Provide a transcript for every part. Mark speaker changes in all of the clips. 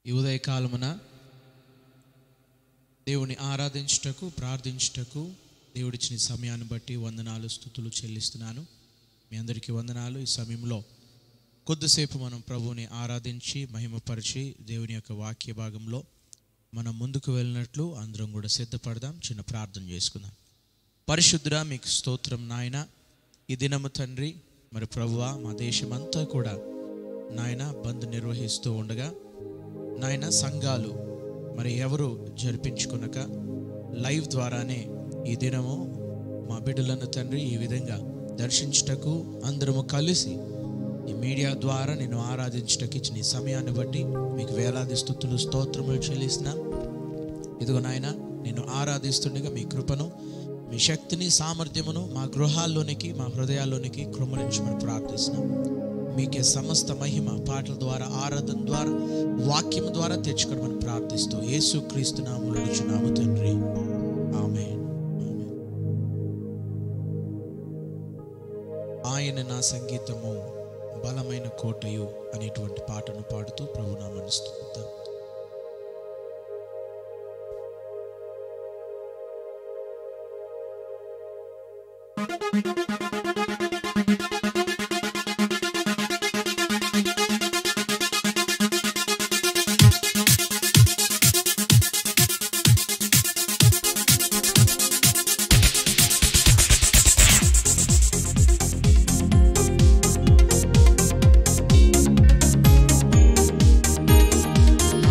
Speaker 1: ఈ ఉదయకాలమున దేవుని ఆరాధించుటకు ప్రార్థించుటకు దేవుడిచ్చిన ఈ సమయాన్ని బట్టి వందనాలు స్థుతులు చెల్లిస్తున్నాను మీ అందరికీ వందనాలు ఈ సమయంలో కొద్దిసేపు మనం ప్రభువుని ఆరాధించి మహిమపరిచి దేవుని యొక్క వాక్య భాగంలో మనం ముందుకు వెళ్ళినట్లు అందరం కూడా సిద్ధపడదాం చిన్న ప్రార్థన చేసుకుందాం పరిశుద్ధుడా మీకు స్తోత్రం నాయన ఈ దినము తండ్రి మరి ప్రభువా మా దేశమంతా కూడా నాయన బంద్ నిర్వహిస్తూ ఉండగా నాయన సంఘాలు మరి ఎవరు జరిపించుకునక లైవ్ ద్వారానే ఈ దినము మా బిడ్డలను తండ్రి ఈ విధంగా దర్శించుటకు అందరము కలిసి ఈ మీడియా ద్వారా నేను ఆరాధించుటకు ఇచ్చిన ఈ సమయాన్ని బట్టి మీకు వేలాది స్థుతులు స్తోత్రములు చెల్లిస్తున్నాం ఇదిగో నాయన నేను ఆరాధిస్తుండగా మీ కృపను మీ శక్తిని సామర్థ్యమును మా గృహాల్లోనికి మా హృదయాల్లోనికి కృమరించమని ప్రార్థిస్తున్నాం మీకే సమస్త మహిమ పాటల ద్వారా ఆరాధన ద్వారా వాక్యం ద్వారా తెచ్చుకోవడం ప్రార్థిస్తూ యేసు క్రీస్తు నాములు అడుగుచున్నాము తండ్రి ఆమె ఆయన నా సంగీతము బలమైన కోటయు అనేటువంటి పాటను పాడుతూ ప్రభు నామని స్తుతిద్దాం
Speaker 2: నీ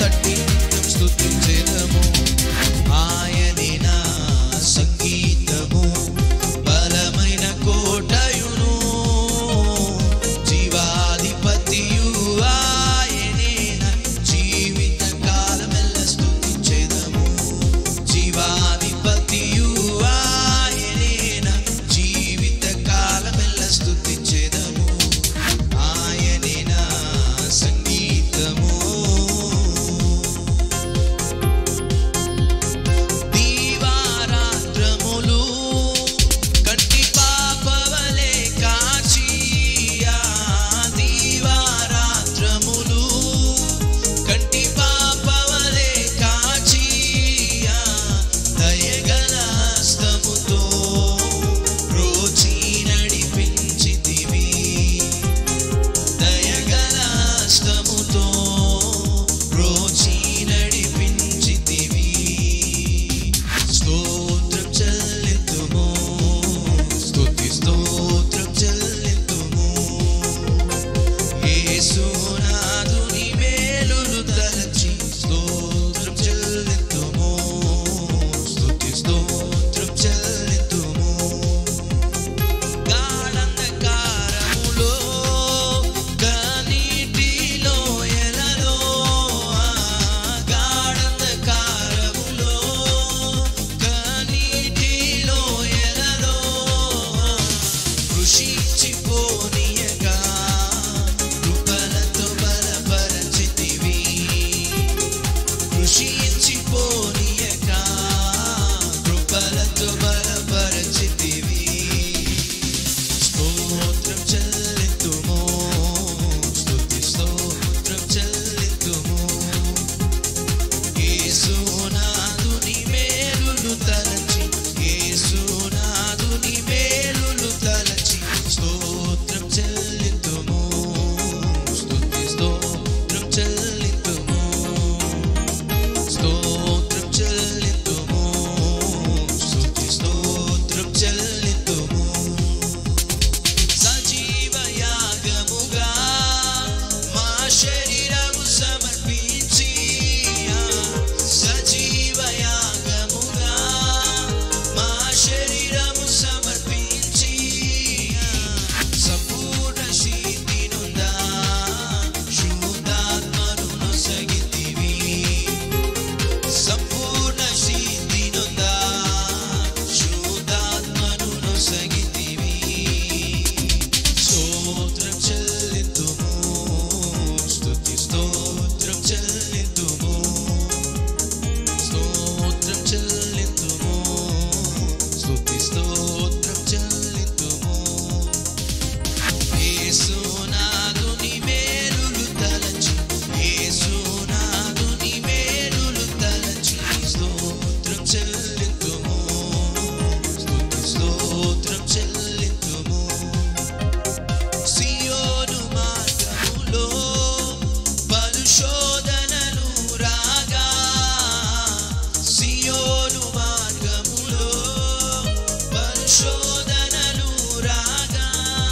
Speaker 1: తట్టి నిత్యం స్తుతించెదము ఆయనే నా సంగీతము బలమైన కోటయును జీవాధిపతియు ఆయనే నా జీవిత కాలమెల్ల స్తుతించెదము జీవాధిపతియు ఆయనే నా జీవిత కాలమెల్ల స్తుతించెదము ఆయనే నా సంగీతము దీవారాత్రములు కంటి పాపవలే కాచియా దీవారాత్రములు కంటి పాపవలే కాచియా దయగల హస్తముతో రోచి నడిపించితివి దయగల హస్తముతో రోచి నడిపించితివి స్తోత్రం చెల్లితుము స్తుతి స్తోత్రం చెల్లితుము యేసునాథుని మేలులు తలచి స్తోత్రం చెల్లితుము స్తుతి స్తోత్రం చెల్లితుము గాఢంధకారములో కన్నీటిలో ఎలలో గాఢంధకారములో కన్నీటిలో ఎలలో కృషించిపోనీయగా కృపలతో బలపరచితివి కృషించిపోనీయగా కృపలతో బలపరచితివి స్తోత్రం చెల్లితుము స్తుతి స్తోత్రం చెల్లితుము యేసునాథుని మేలులు తలచి యేసునాథుని మేలులు తలచి స్తోత్రం చెల్లితుము స్తుతి స్తోత్రం చెల్లితుము స్తోత్రం చెల్లితుము స్తుతి స్తోత్రం చెల్లితుము సజీవ యాగముగా మా శరీరము సమర్పించి సజీవ యాగముగా మా శరీరము సమర్పించి సంపూర్ణ శీతి నుందా శుద్ధాత్మను నొసగితివి సంపూర్ణ శీతి నుందా శుద్ధాత్మను నొసగితివి స్తోత్రం చెల్లితుము స్తుతి స్తోత్రం చెల్లితుము స్తోత్రం చెల్లితుము స్తుతి స్తోత్రం చెల్లితుము యేసునాథుని మేలులు తలచి యేసునాథుని మేలులు తలచి స్తోత్రం చెల్లితుము స్తుతి స్తోత్రం చెల్లితుము సియోను మార్గములో పరిశోధనలు రాగా సియోను మార్గములో పరిశోధనలు రాగా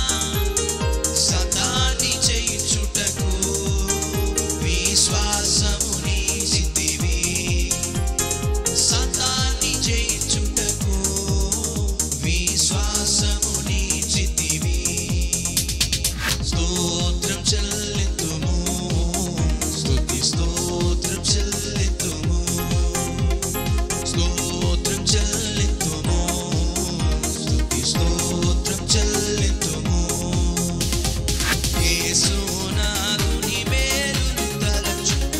Speaker 1: సతాని చేయుచుటకు విశ్వాసము నీచితివి సతాని చేయుచుటకు విశ్వాసము నీచితివి స్తోత్రం చెల్లితుము స్తుతి స్తోత్రం చెల్లితుము స్తోత్రం చెల్లితుము స్తుతి స్తోత్రం చెల్లితుము యేసునాథుని మేలులు తలచి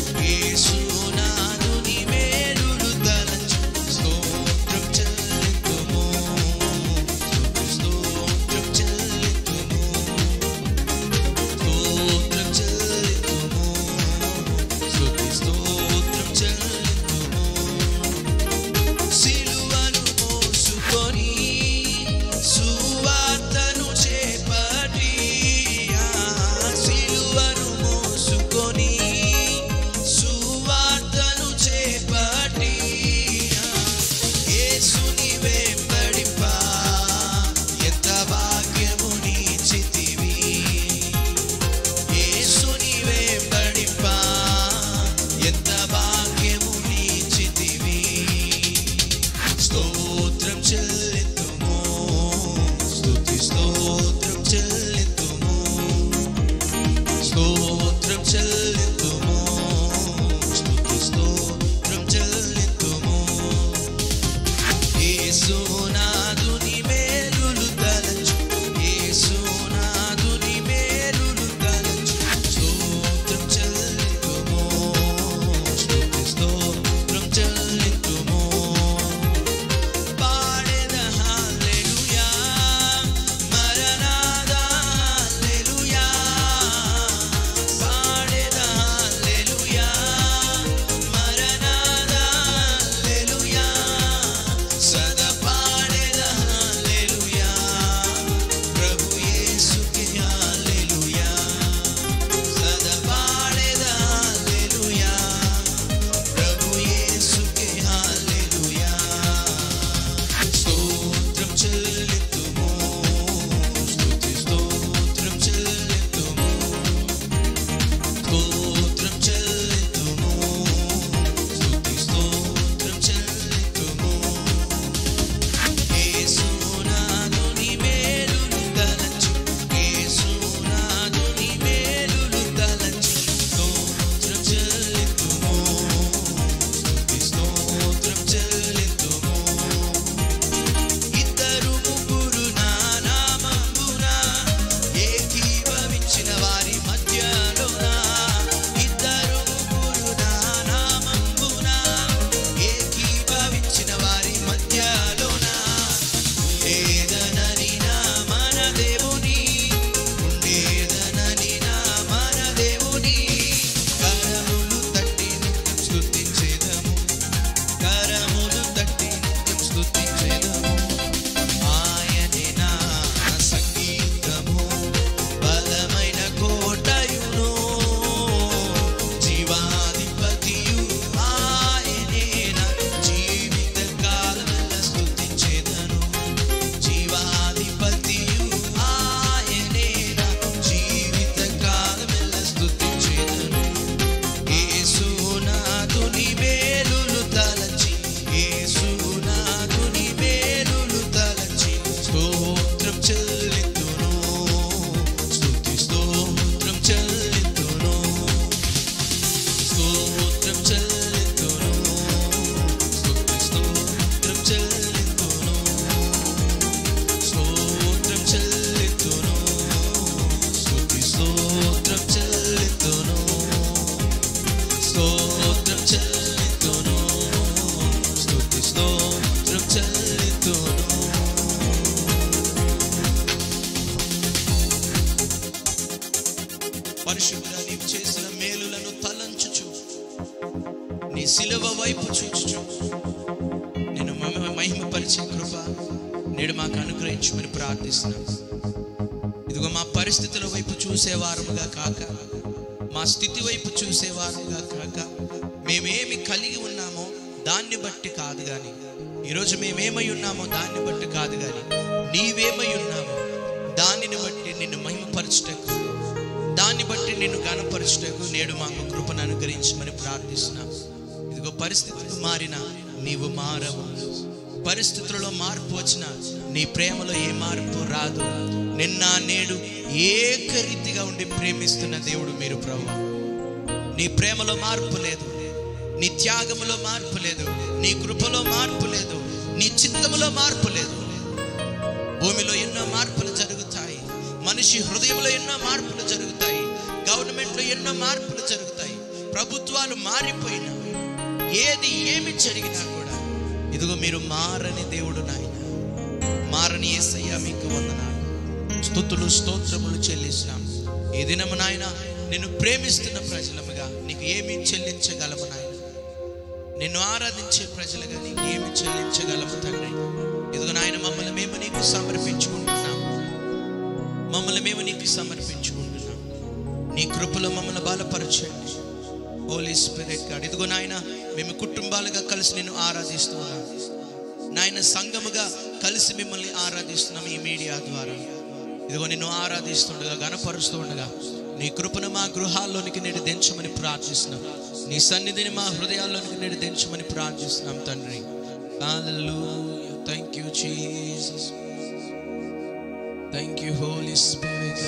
Speaker 1: నీ సిలువ వైపు చూచుచు నేను మహిమ మహిమపరిచే కృప నేడు మాకు అనుగ్రహించమని ప్రార్థిస్తున్నాను ఇదిగో మా పరిస్థితుల వైపు చూసేవారముగా కాక మా స్థితి వైపు చూసేవారముగా కాక మేమేమి కలిగి ఉన్నామో దాన్ని బట్టి కాదు కానీ ఈరోజు మేమేమై ఉన్నామో దాన్ని బట్టి కాదు కానీ నీవేమై ఉన్నామో దానిని బట్టి నిన్ను మహిమపరచుటకు దాన్ని బట్టి నిన్ను గణపరచుటకు నేడు మాకు కృపను అనుగ్రహించమని ప్రార్థిస్తున్నాం ఇదిగో పరిస్థితులు మారినా నీవు మారవు పరిస్థితులలో మార్పు వచ్చిన నీ ప్రేమలో ఏ మార్పు రాదు నిన్న నేడు ఏకరీతిగా ఉండి ప్రేమిస్తున్న దేవుడు మీరు ప్రభు నీ ప్రేమలో మార్పు లేదు నీ త్యాగములో మార్పు లేదు నీ కృపలో మార్పు లేదు నీ చిత్తములో మార్పు లేదు భూమిలో ఎన్నో మార్పులు జరుగుతాయి మనిషి హృదయంలో ఎన్నో మార్పులు జరుగుతాయి గవర్నమెంట్లో ఎన్నో మార్పులు జరుగుతాయి ప్రభుత్వాలు మారిపోయినా ఏది ఏమి జరిగినా కూడా ఇదిగో మీరు మారని దేవుడు నాయన మారని ఏసయ్య మీకు వందనాలు స్తుతులు స్తోత్రములు చెల్లిస్తున్నాం ఈ దినము నాయన నిన్ను ప్రేమిస్తున్న ప్రజలముగా నీకు ఏమి చెల్లించగలము నాయన నిన్ను ఆరాధించే ప్రజలుగా నీకు ఏమి చెల్లించగలము తండ్రి ఇదిగో నాయన మమ్మల్ని మేము నీకు సమర్పించుకుంటున్నాం మమ్మల్ని మేము నీకు సమర్పించుకుంటున్నాం నీ కృపలో మమ్మల్ని బలపరచండి హోలీ స్పిరిట్ గాడ్ ఇదిగో నాయన మేము కుటుంబాలుగా కలిసి నిన్ను ఆరాధిస్తున్నాం నాయన సంఘముగా కలిసి మిమ్మల్ని ఆరాధిస్తున్నాం ఈ మీడియా ద్వారా ఇదిగో నిన్ను ఆరాధిస్తుండగా గణపరుస్తూ ఉండగా నీ కృపను మా గృహాల్లోనికి నేడు దించమని ప్రార్థిస్తున్నాం నీ సన్నిధిని మా హృదయాల్లోనికి నేడు దించమని ప్రార్థిస్తున్నాం తండ్రి thank you Jesus thank you Holy Spirit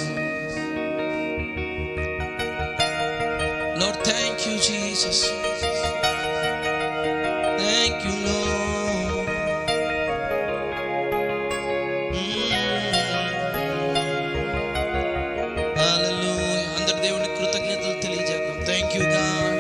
Speaker 1: Lord, thank you, Jesus. Thank you, Lord. Hallelujah. అందరి దేవుని కృతజ్ఞతలు తెలియజేద్దాం థ్యాంక్ యూ గాడ్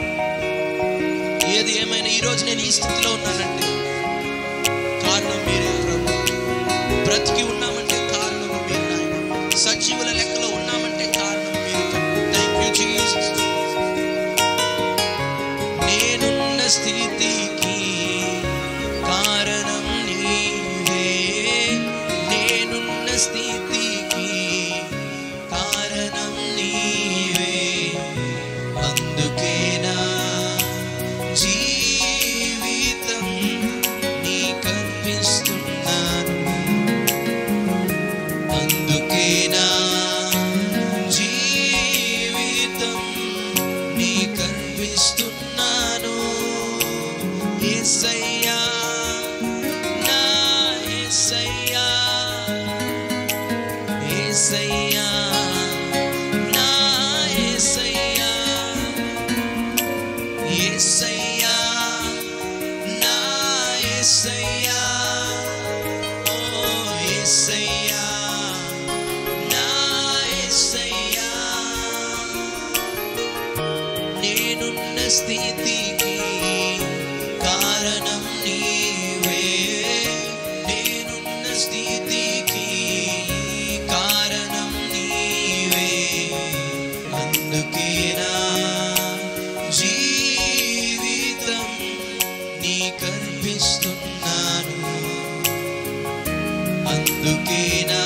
Speaker 1: ఏది ఏమైనా ఈ రోజు నేను ఈ స్థితిలో ఉన్నానంటే కారణం మీరే ప్రభు బ్రతికి ఉన్నామంటే కారణం మీరు నాయన సజీవుల లెక్కలో ఉన్నామంటే కారణం మీరు థ్యాంక్ యూ జీసస్ నేనున్న స్థితికి కారణం నీవే నేనున్న స్థితికి కారణం నీవే అందుకేనా జీవితం నీ కనిపిస్తున్నాను అందుకేనా జీవితం నీ కనిపిస్తున్నాను యేసయ్యా నా యేసయ్యా యేసయ్యా నా యేసయ్యా యేసయ్యా నా యేసయ్యా ఓ యేసయ్యా నా యేసయ్యా నేనున్న స్థితికి కారణం నీవే నేనున్న స్థితికి కారణం నీవే అందుకేనా జీవితం నీ కనిపిస్తున్నాను అందుకేనా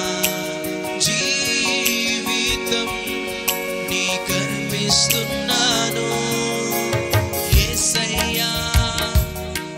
Speaker 1: జీవితం నీ కనిపిస్తున్నాను యేసయ్యా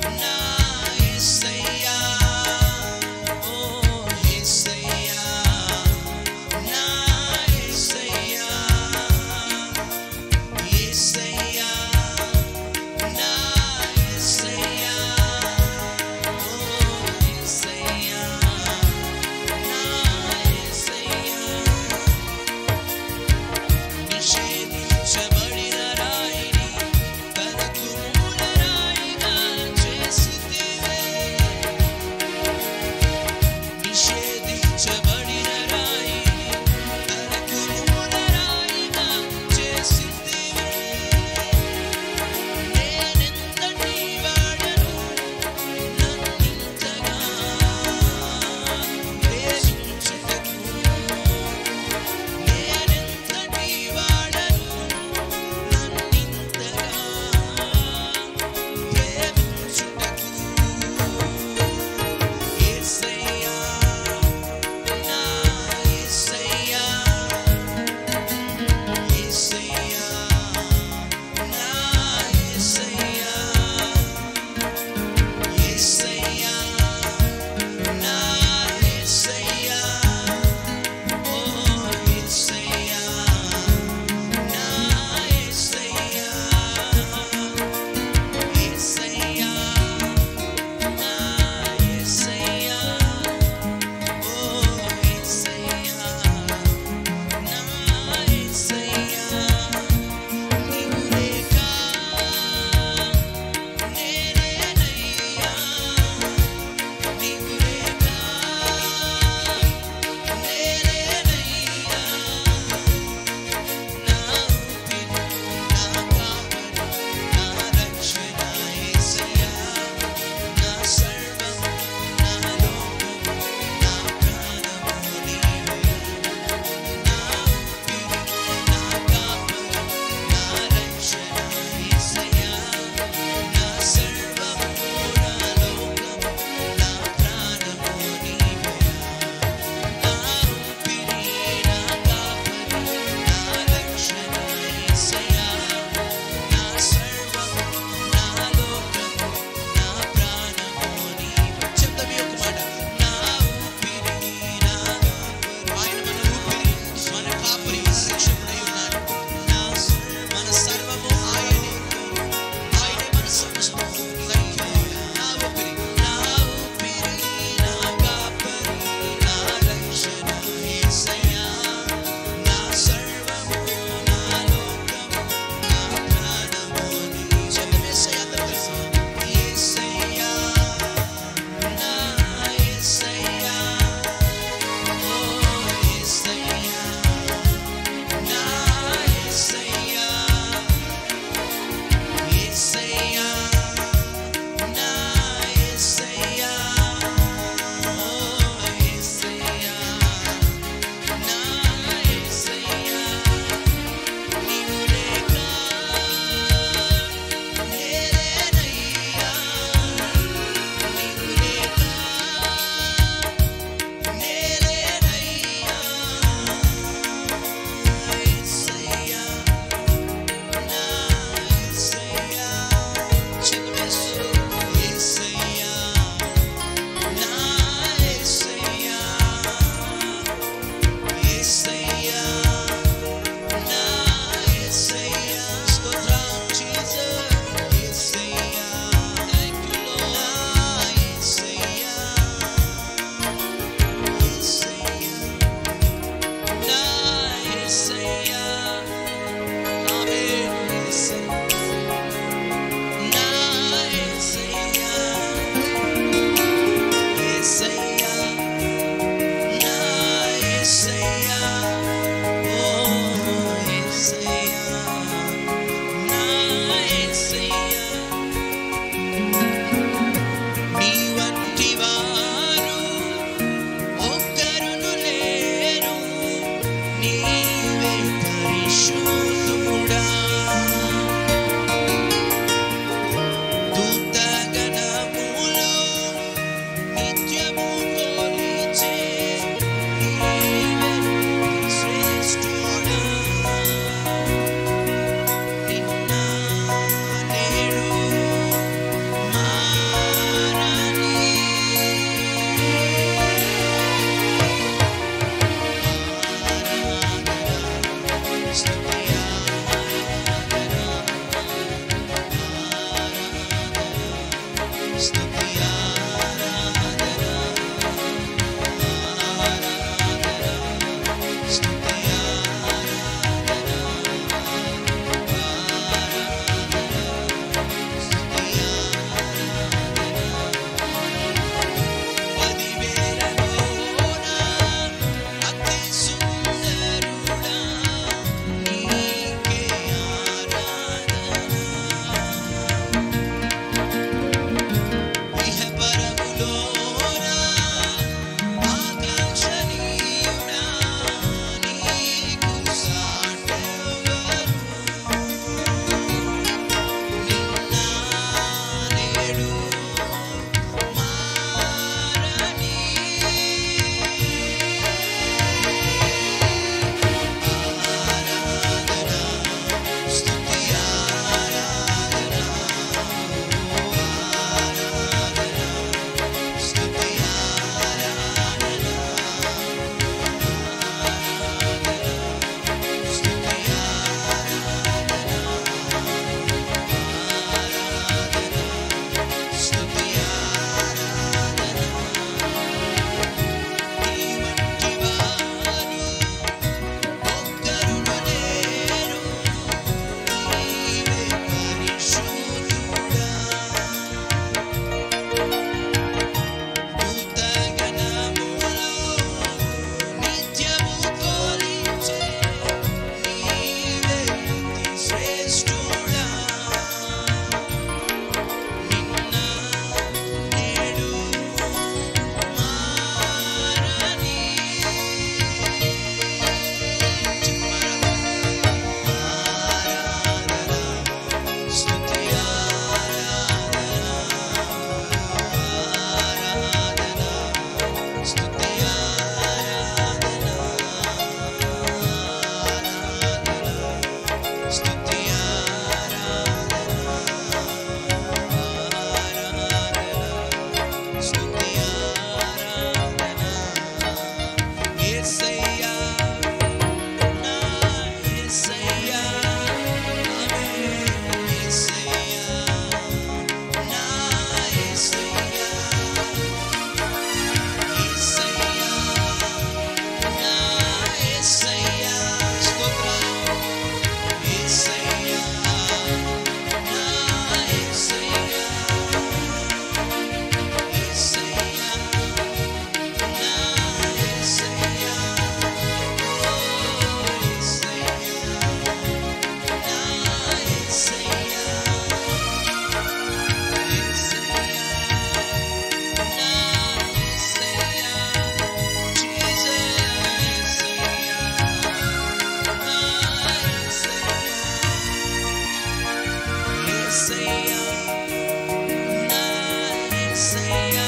Speaker 1: యేసయ్యా నా యేసయ్యా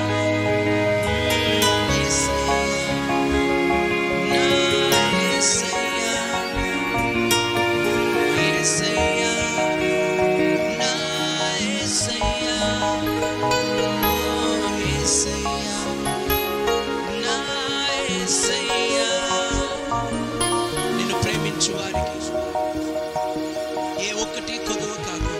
Speaker 1: నిన్ను ప్రేమించు వారికి ఏ ఒక్కటి కొదువ కాకుండా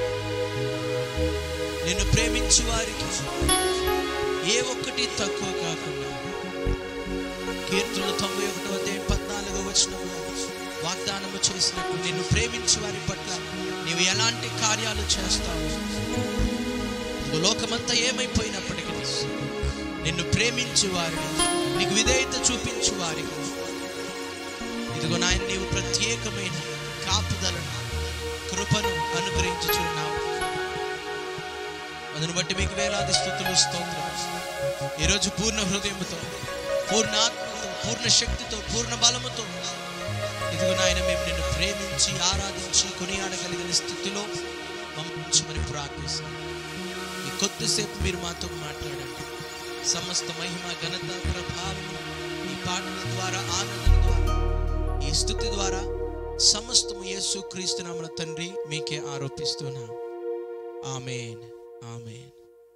Speaker 1: నిన్ను ప్రేమించు వారికి ఏ ఒక్కటి తక్కువ కాకుండా కీర్తులు తొంభై ఒకటో అధ్యాయం పద్నాలుగో వచనంలో వాగ్దానము చేసినట్టు నిన్ను ప్రేమించు వారి పట్ల నీవు ఎలాంటి కార్యాలు చేస్తావు ఇదిగో లోకమంతా ఏమైపోయినప్పటికీ నిన్ను ప్రేమించు వారిని నీకు విధేయత చూపించు వారికి ఇదిగో నాయన నీవు ప్రత్యేకమైన కాపుదలను కృపను అనుగ్రహించుచున్నావు అందును బట్టి మీకు వేలాది స్థుతులు స్తోత్రం ఈరోజు పూర్ణ హృదయంతో పూర్ణ ఆత్మతో పూర్ణ శక్తితో పూర్ణ బలముతో ఇదిగో నాయన మేము నిన్ను ప్రేమించి ఆరాధించి కొనియాడగలిగిన స్థితిలో మమ్మల్ని ప్రార్థిస్తాం ఈ కొద్దిసేపు మీరు మాతో మాట్లాడండి సమస్త మహిమ ఘనత ప్రభావం ఈ పాటల ద్వారా ఆనందం ద్వారా ఈ స్థుతి ద్వారా సమస్తము యేసు క్రీస్తు నామన తండ్రి మీకే ఆరోపిస్తున్నా ఆమెన్ ఆమెన్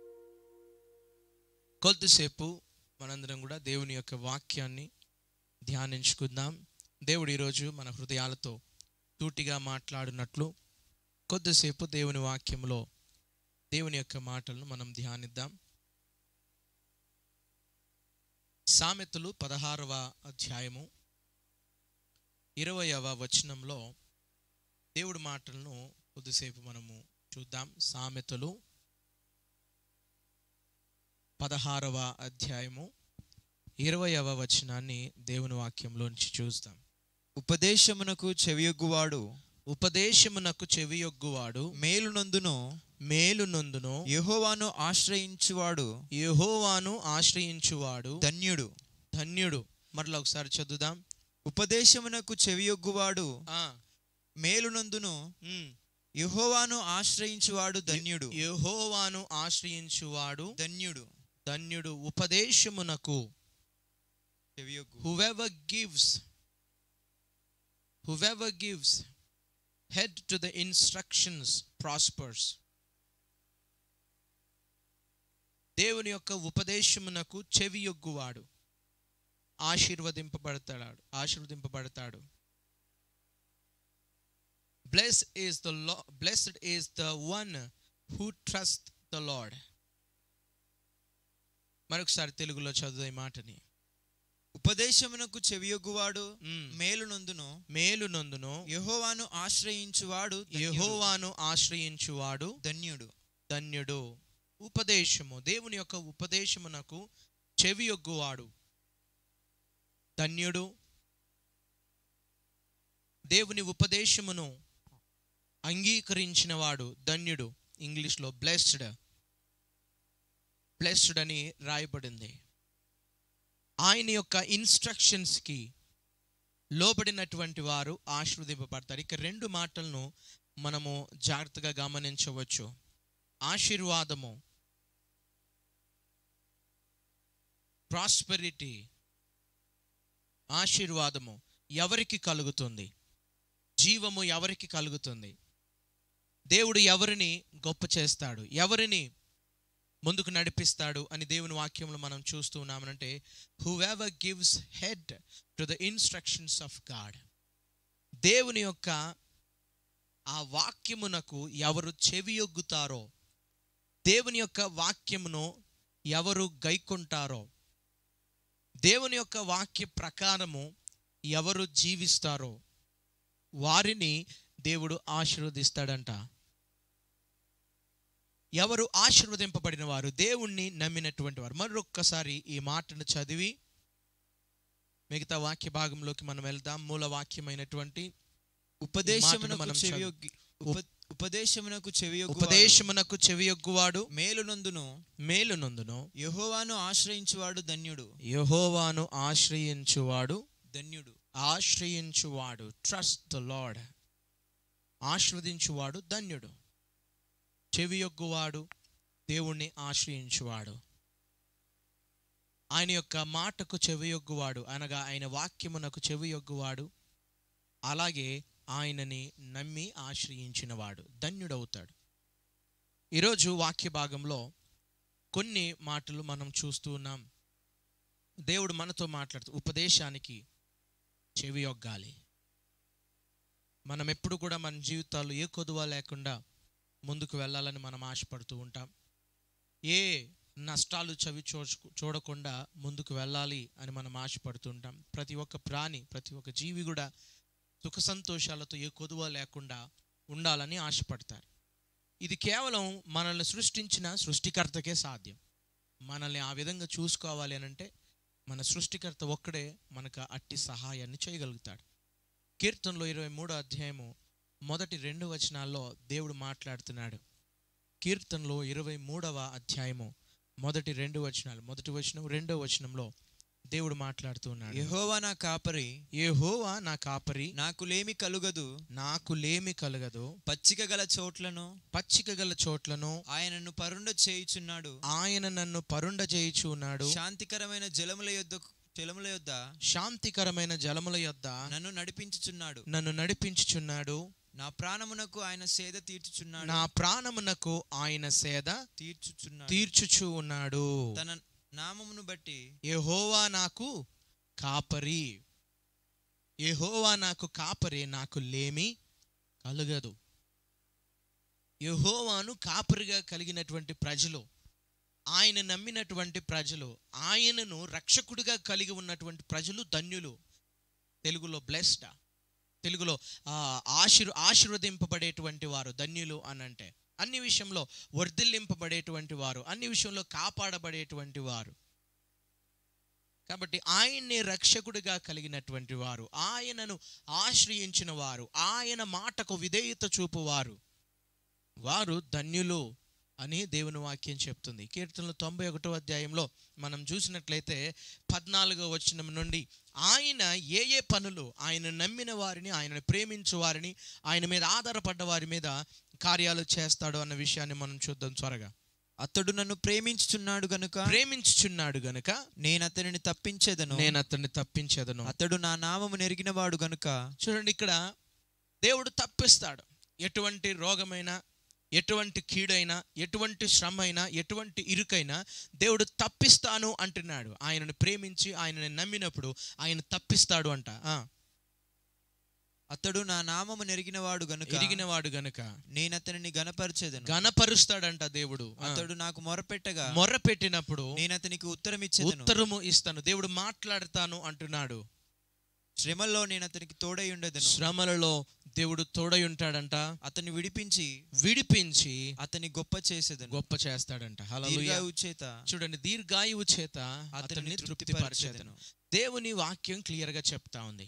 Speaker 1: కొద్దిసేపు మనందరం కూడా దేవుని యొక్క వాక్యాన్ని ధ్యానించుకుందాం దేవుడు ఈరోజు మన హృదయాలతో తూటిగా మాట్లాడినట్లు కొద్దిసేపు దేవుని వాక్యంలో దేవుని యొక్క మాటలను మనం ధ్యానిద్దాం సామెతలు పదహారవ అధ్యాయము ఇరవయవ వచనంలో దేవుడి మాటలను కొద్దిసేపు మనము చూద్దాం సామెతలు పదహారవ అధ్యాయము ఇరవయవ వచనాన్ని దేవుని వాక్యంలోంచి చూస్తాం
Speaker 2: ఉపదేశమునకు చెవియొగ్గువాడు
Speaker 1: ఉపదేశమునకు చెవియొగ్గువాడు
Speaker 2: మేలునందును
Speaker 1: మేలునందును
Speaker 2: యెహోవాను ఆశ్రయించువాడు
Speaker 1: యెహోవాను ఆశ్రయించువాడు
Speaker 2: ధన్యుడు
Speaker 1: ధన్యుడు మరలా ఒకసారి చదువుదాం
Speaker 2: ఉపదేశమునకు చెవియొగ్గువాడు
Speaker 1: ఆ,
Speaker 2: మేలునందును
Speaker 1: ఉమ్.
Speaker 2: యెహోవాను ఆశ్రయించువాడు ధన్యుడు
Speaker 1: యెహోవాను ఆశ్రయించువాడు
Speaker 2: ధన్యుడు
Speaker 1: ధన్యుడు ఉపదేశమునకు
Speaker 2: చెవియొగ్గు
Speaker 1: whoever gives whoever gives head to the instructions prospers దేవుని యొక్క ఉపదేశమునకు చెవి యొగ్గువాడు ఆశీర్వదింపబడతాడు ఆశీర్వదింపబడతాడు బ్లెస్ is the లో blessed is the one who trusts the Lord మరొకసారి తెలుగులో చదువు ఈ మాటని
Speaker 2: ఉపదేశమునకు చెవియొగ్గువాడు
Speaker 1: మ్మ్.
Speaker 2: మేలునందును
Speaker 1: మేలు నందును
Speaker 2: యెహోవాను ఆశ్రయించువాడు ధన్యుడు.
Speaker 1: యెహోవాను ఆశ్రయించువాడు
Speaker 2: ధన్యుడు
Speaker 1: ధన్యుడు ఉపదేశము దేవుని యొక్క ఉపదేశమునకు చెవి యొగ్గువాడు ధన్యుడు దేవుని ఉపదేశమును అంగీకరించిన వాడు ధన్యుడు ఇంగ్లీష్లో బ్లెస్డ్ బ్లెస్డ్ అని రాయబడింది ఆయన యొక్క ఇన్స్ట్రక్షన్స్కి లోబడినటువంటి వారు ఆశీర్వదింపబడతారు ఇక రెండు మాటలను మనము జాగ్రత్తగా గమనించవచ్చు ఆశీర్వాదము ప్రాస్పెరిటీ ఆశీర్వాదము ఎవరికి కలుగుతుంది జీవము ఎవరికి కలుగుతుంది దేవుడు ఎవరిని గొప్ప చేస్తాడు ఎవరిని ముందుకు నడిపిస్తాడు అని దేవుని వాక్యంలో మనం చూస్తూ ఉన్నామనంటే whoever gives heed to the instructions of God దేవుని యొక్క ఆ వాక్యమునకు ఎవరు చెవియొగ్గుతారో దేవుని యొక్క వాక్యమును ఎవరు గైకొంటారో దేవుని యొక్క వాక్య ప్రకారము ఎవరు జీవిస్తారో వారిని దేవుడు ఆశీర్వదిస్తాడంట ఎవరు ఆశీర్వదింపబడిన వారు దేవుణ్ణి నమ్మినటువంటి వారు మరొక్కసారి ఈ మాటను చదివి మిగతా వాక్య భాగంలోకి మనం వెళ్దాం మూల వాక్యమైనటువంటి
Speaker 2: ఉపదేశమునకు
Speaker 1: మనం
Speaker 2: చెవియొగ్గి ఉప- ఉపదేశమునకు చెవియొగ్గు
Speaker 1: ఉపదేశమునకు చెవియొగ్గువాడు
Speaker 2: మేలునందును
Speaker 1: మేలునందును
Speaker 2: యెహోవాను ఆశ్రయించువాడు ధన్యుడు
Speaker 1: యెహోవాను ఆశ్రయించువాడు
Speaker 2: ధన్యుడు
Speaker 1: ఆశ్రయించువాడు ట్రస్ట్ ద లార్డ్ ఆశ్రవదించువాడు ధన్యుడు చెవియొగ్గువాడు దేవుణ్ణి ఆశ్రయించువాడు ఆయన యొక్క మాటకు చెవియొగ్గువాడు అనగా ఆయన వాక్యమునకు చెవియొగ్గువాడు అలాగే ఆయనని నమ్మి ఆశ్రయించినవాడు ధన్యుడవుతాడు ఈరోజు వాక్య భాగంలో కొన్ని మాటలు మనం చూస్తూ ఉన్నాం దేవుడు మనతో మాట్లాడుతూ ఉపదేశానికి చెవియొగ్గాలి మనం ఎప్పుడు కూడా మన జీవితాల్లో ఏ కొదువ లేకుండా ముందుకు వెళ్ళాలని మనం ఆశపడుతూ ఉంటాం ఏ నష్టాలు చవి చూ చూడకుండా ముందుకు వెళ్ళాలి అని మనం ఆశపడుతుంటాం ప్రతి ఒక్క ప్రాణి ప్రతి ఒక్క జీవి కూడా సుఖ సంతోషాలతో ఏ కొదువ లేకుండా ఉండాలని ఆశపడతారు ఇది కేవలం మనల్ని సృష్టించిన సృష్టికర్తకే సాధ్యం మనల్ని ఆ విధంగా చూసుకోవాలి అని అంటే మన సృష్టికర్త ఒక్కడే మనకు అట్టి సహాయాన్ని చేయగలుగుతాడు కీర్తనలో ఇరవై మూడో అధ్యాయము మొదటి రెండు వచనాల్లో దేవుడు మాట్లాడుతున్నాడు కీర్తనలో ఇరవై మూడవ అధ్యాయము మొదటి రెండు వచనాలు మొదటి వచనం రెండో వచనంలో దేవుడు మాట్లాడుతున్నాడు
Speaker 2: యెహోవా నా కాపరి
Speaker 1: యెహోవా నా కాపరి
Speaker 2: నాకు లేమి కలుగదు
Speaker 1: నాకు లేమి కలగదు
Speaker 2: పచ్చిక గల చోట్లను
Speaker 1: పచ్చిక గల చోట్లను
Speaker 2: ఆయనను పరుండ చేయుచున్నాడు
Speaker 1: ఆయన నన్ను పరుండ చేయుచు ఉన్నాడు
Speaker 2: శాంతికరమైన జలముల యొద్ద జలముల యొద్ద
Speaker 1: శాంతికరమైన జలముల యొద్ద
Speaker 2: నన్ను నడిపించుచున్నాడు
Speaker 1: నన్ను నడిపించుచున్నాడు
Speaker 2: నా ప్రాణమునకు ఆయన సేద తీర్చుచున్నాడు
Speaker 1: నా ప్రాణమునకు ఆయన సేద
Speaker 2: తీర్చుచున్నాడు
Speaker 1: తీర్చుచు ఉన్నాడు
Speaker 2: తన నామమును బట్టి
Speaker 1: యెహోవా నాకు కాపరి యెహోవా నాకు కాపరి నాకు లేమి కలగదు యెహోవాను కాపరిగా కలిగినటువంటి ప్రజలు ఆయన నమ్మినటువంటి ప్రజలు ఆయనను రక్షకుడిగా కలిగి ఉన్నటువంటి ప్రజలు ధన్యులు తెలుగులో బ్లెస్డ్ తెలుగులో ఆ, ఆశీర్ ఆశీర్వదింపబడేటువంటి వారు ధన్యులు అని అంటే అన్ని విషయంలో వర్ధిల్లింపబడేటువంటి వారు అన్ని విషయంలో కాపాడబడేటువంటి వారు కాబట్టి ఆయన్ని రక్షకుడిగా కలిగినటువంటి వారు ఆయనను ఆశ్రయించిన వారు ఆయన మాటకు విధేయత చూపువారు వారు ధన్యులు అని దేవుని వాక్యం చెప్తుంది కీర్తనలు తొంభై ఒకటో అధ్యాయంలో మనం చూసినట్లయితే పద్నాలుగో వచనం నుండి ఆయన ఏ ఏ పనులు ఆయన నమ్మిన వారిని ఆయన ప్రేమించు వారిని ఆయన మీద ఆధారపడ్డ వారి మీద కార్యాలు చేస్తాడు అన్న విషయాన్ని మనం చూద్దాం త్వరగా
Speaker 2: అతడు నన్ను ప్రేమించుచున్నాడు గనుక
Speaker 1: ప్రేమించుచున్నాడు గనుక
Speaker 2: నేను అతనిని తప్పించేదను
Speaker 1: నేను అతన్ని తప్పించేదను
Speaker 2: అతడు నా నామము నెరిగినవాడు గనుక
Speaker 1: చూడండి ఇక్కడ దేవుడు తప్పిస్తాడు ఎటువంటి రోగమైనా ఎటువంటి కీడైనా ఎటువంటి శ్రమ అయినా ఎటువంటి ఇరుకైనా దేవుడు తప్పిస్తాను అంటున్నాడు ఆయనను ప్రేమించి ఆయనని నమ్మినప్పుడు ఆయన తప్పిస్తాడు అంట ఆ,
Speaker 2: అతడు నా నామము నెరిగినవాడు గనుక
Speaker 1: ఎరిగినవాడు గనుక
Speaker 2: నేను అతనిని గనపరిచేదను
Speaker 1: గణపరుస్తాడంట దేవుడు ఆ,
Speaker 2: అతడు నాకు మొరపెట్టగా
Speaker 1: మొర్ర పెట్టినప్పుడు
Speaker 2: నేను అతనికి ఉత్తరం ఇచ్చేదను
Speaker 1: ఉత్తరము ఇస్తాను దేవుడు మాట్లాడతాను అంటున్నాడు
Speaker 2: శ్రమల్లో నేను అతనికి తోడై ఉండేదను
Speaker 1: శ్రమలలో దేవుడు తోడై ఉంటాడంట
Speaker 2: అతన్ని విడిపించి
Speaker 1: విడిపించి
Speaker 2: అతని గొప్ప చేసేదను
Speaker 1: గొప్ప చేస్తాడంట హల్లెలూయా
Speaker 2: దీర్ఘాయు చేత
Speaker 1: చూడండి దీర్ఘాయువు చేత అతన్ని
Speaker 2: అతనిని
Speaker 1: తృప్తిపరచేదను
Speaker 2: తృప్తిపరచేదను
Speaker 1: దేవుని వాక్యం క్లియర్ గా చెప్తా ఉంది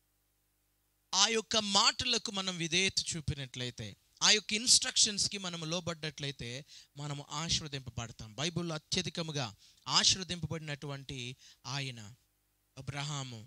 Speaker 1: ఆ యొక్క మాటలకు మనం విధేయత చూపినట్లయితే ఆ యొక్క ఇన్స్ట్రక్షన్స్ కి మనం లోబడ్డట్లయితే మనము ఆశీర్వదింపబడతాం బైబిల్లో అత్యధికముగా ఆశీర్వదింపబడినటువంటి ఆయన అబ్రహాము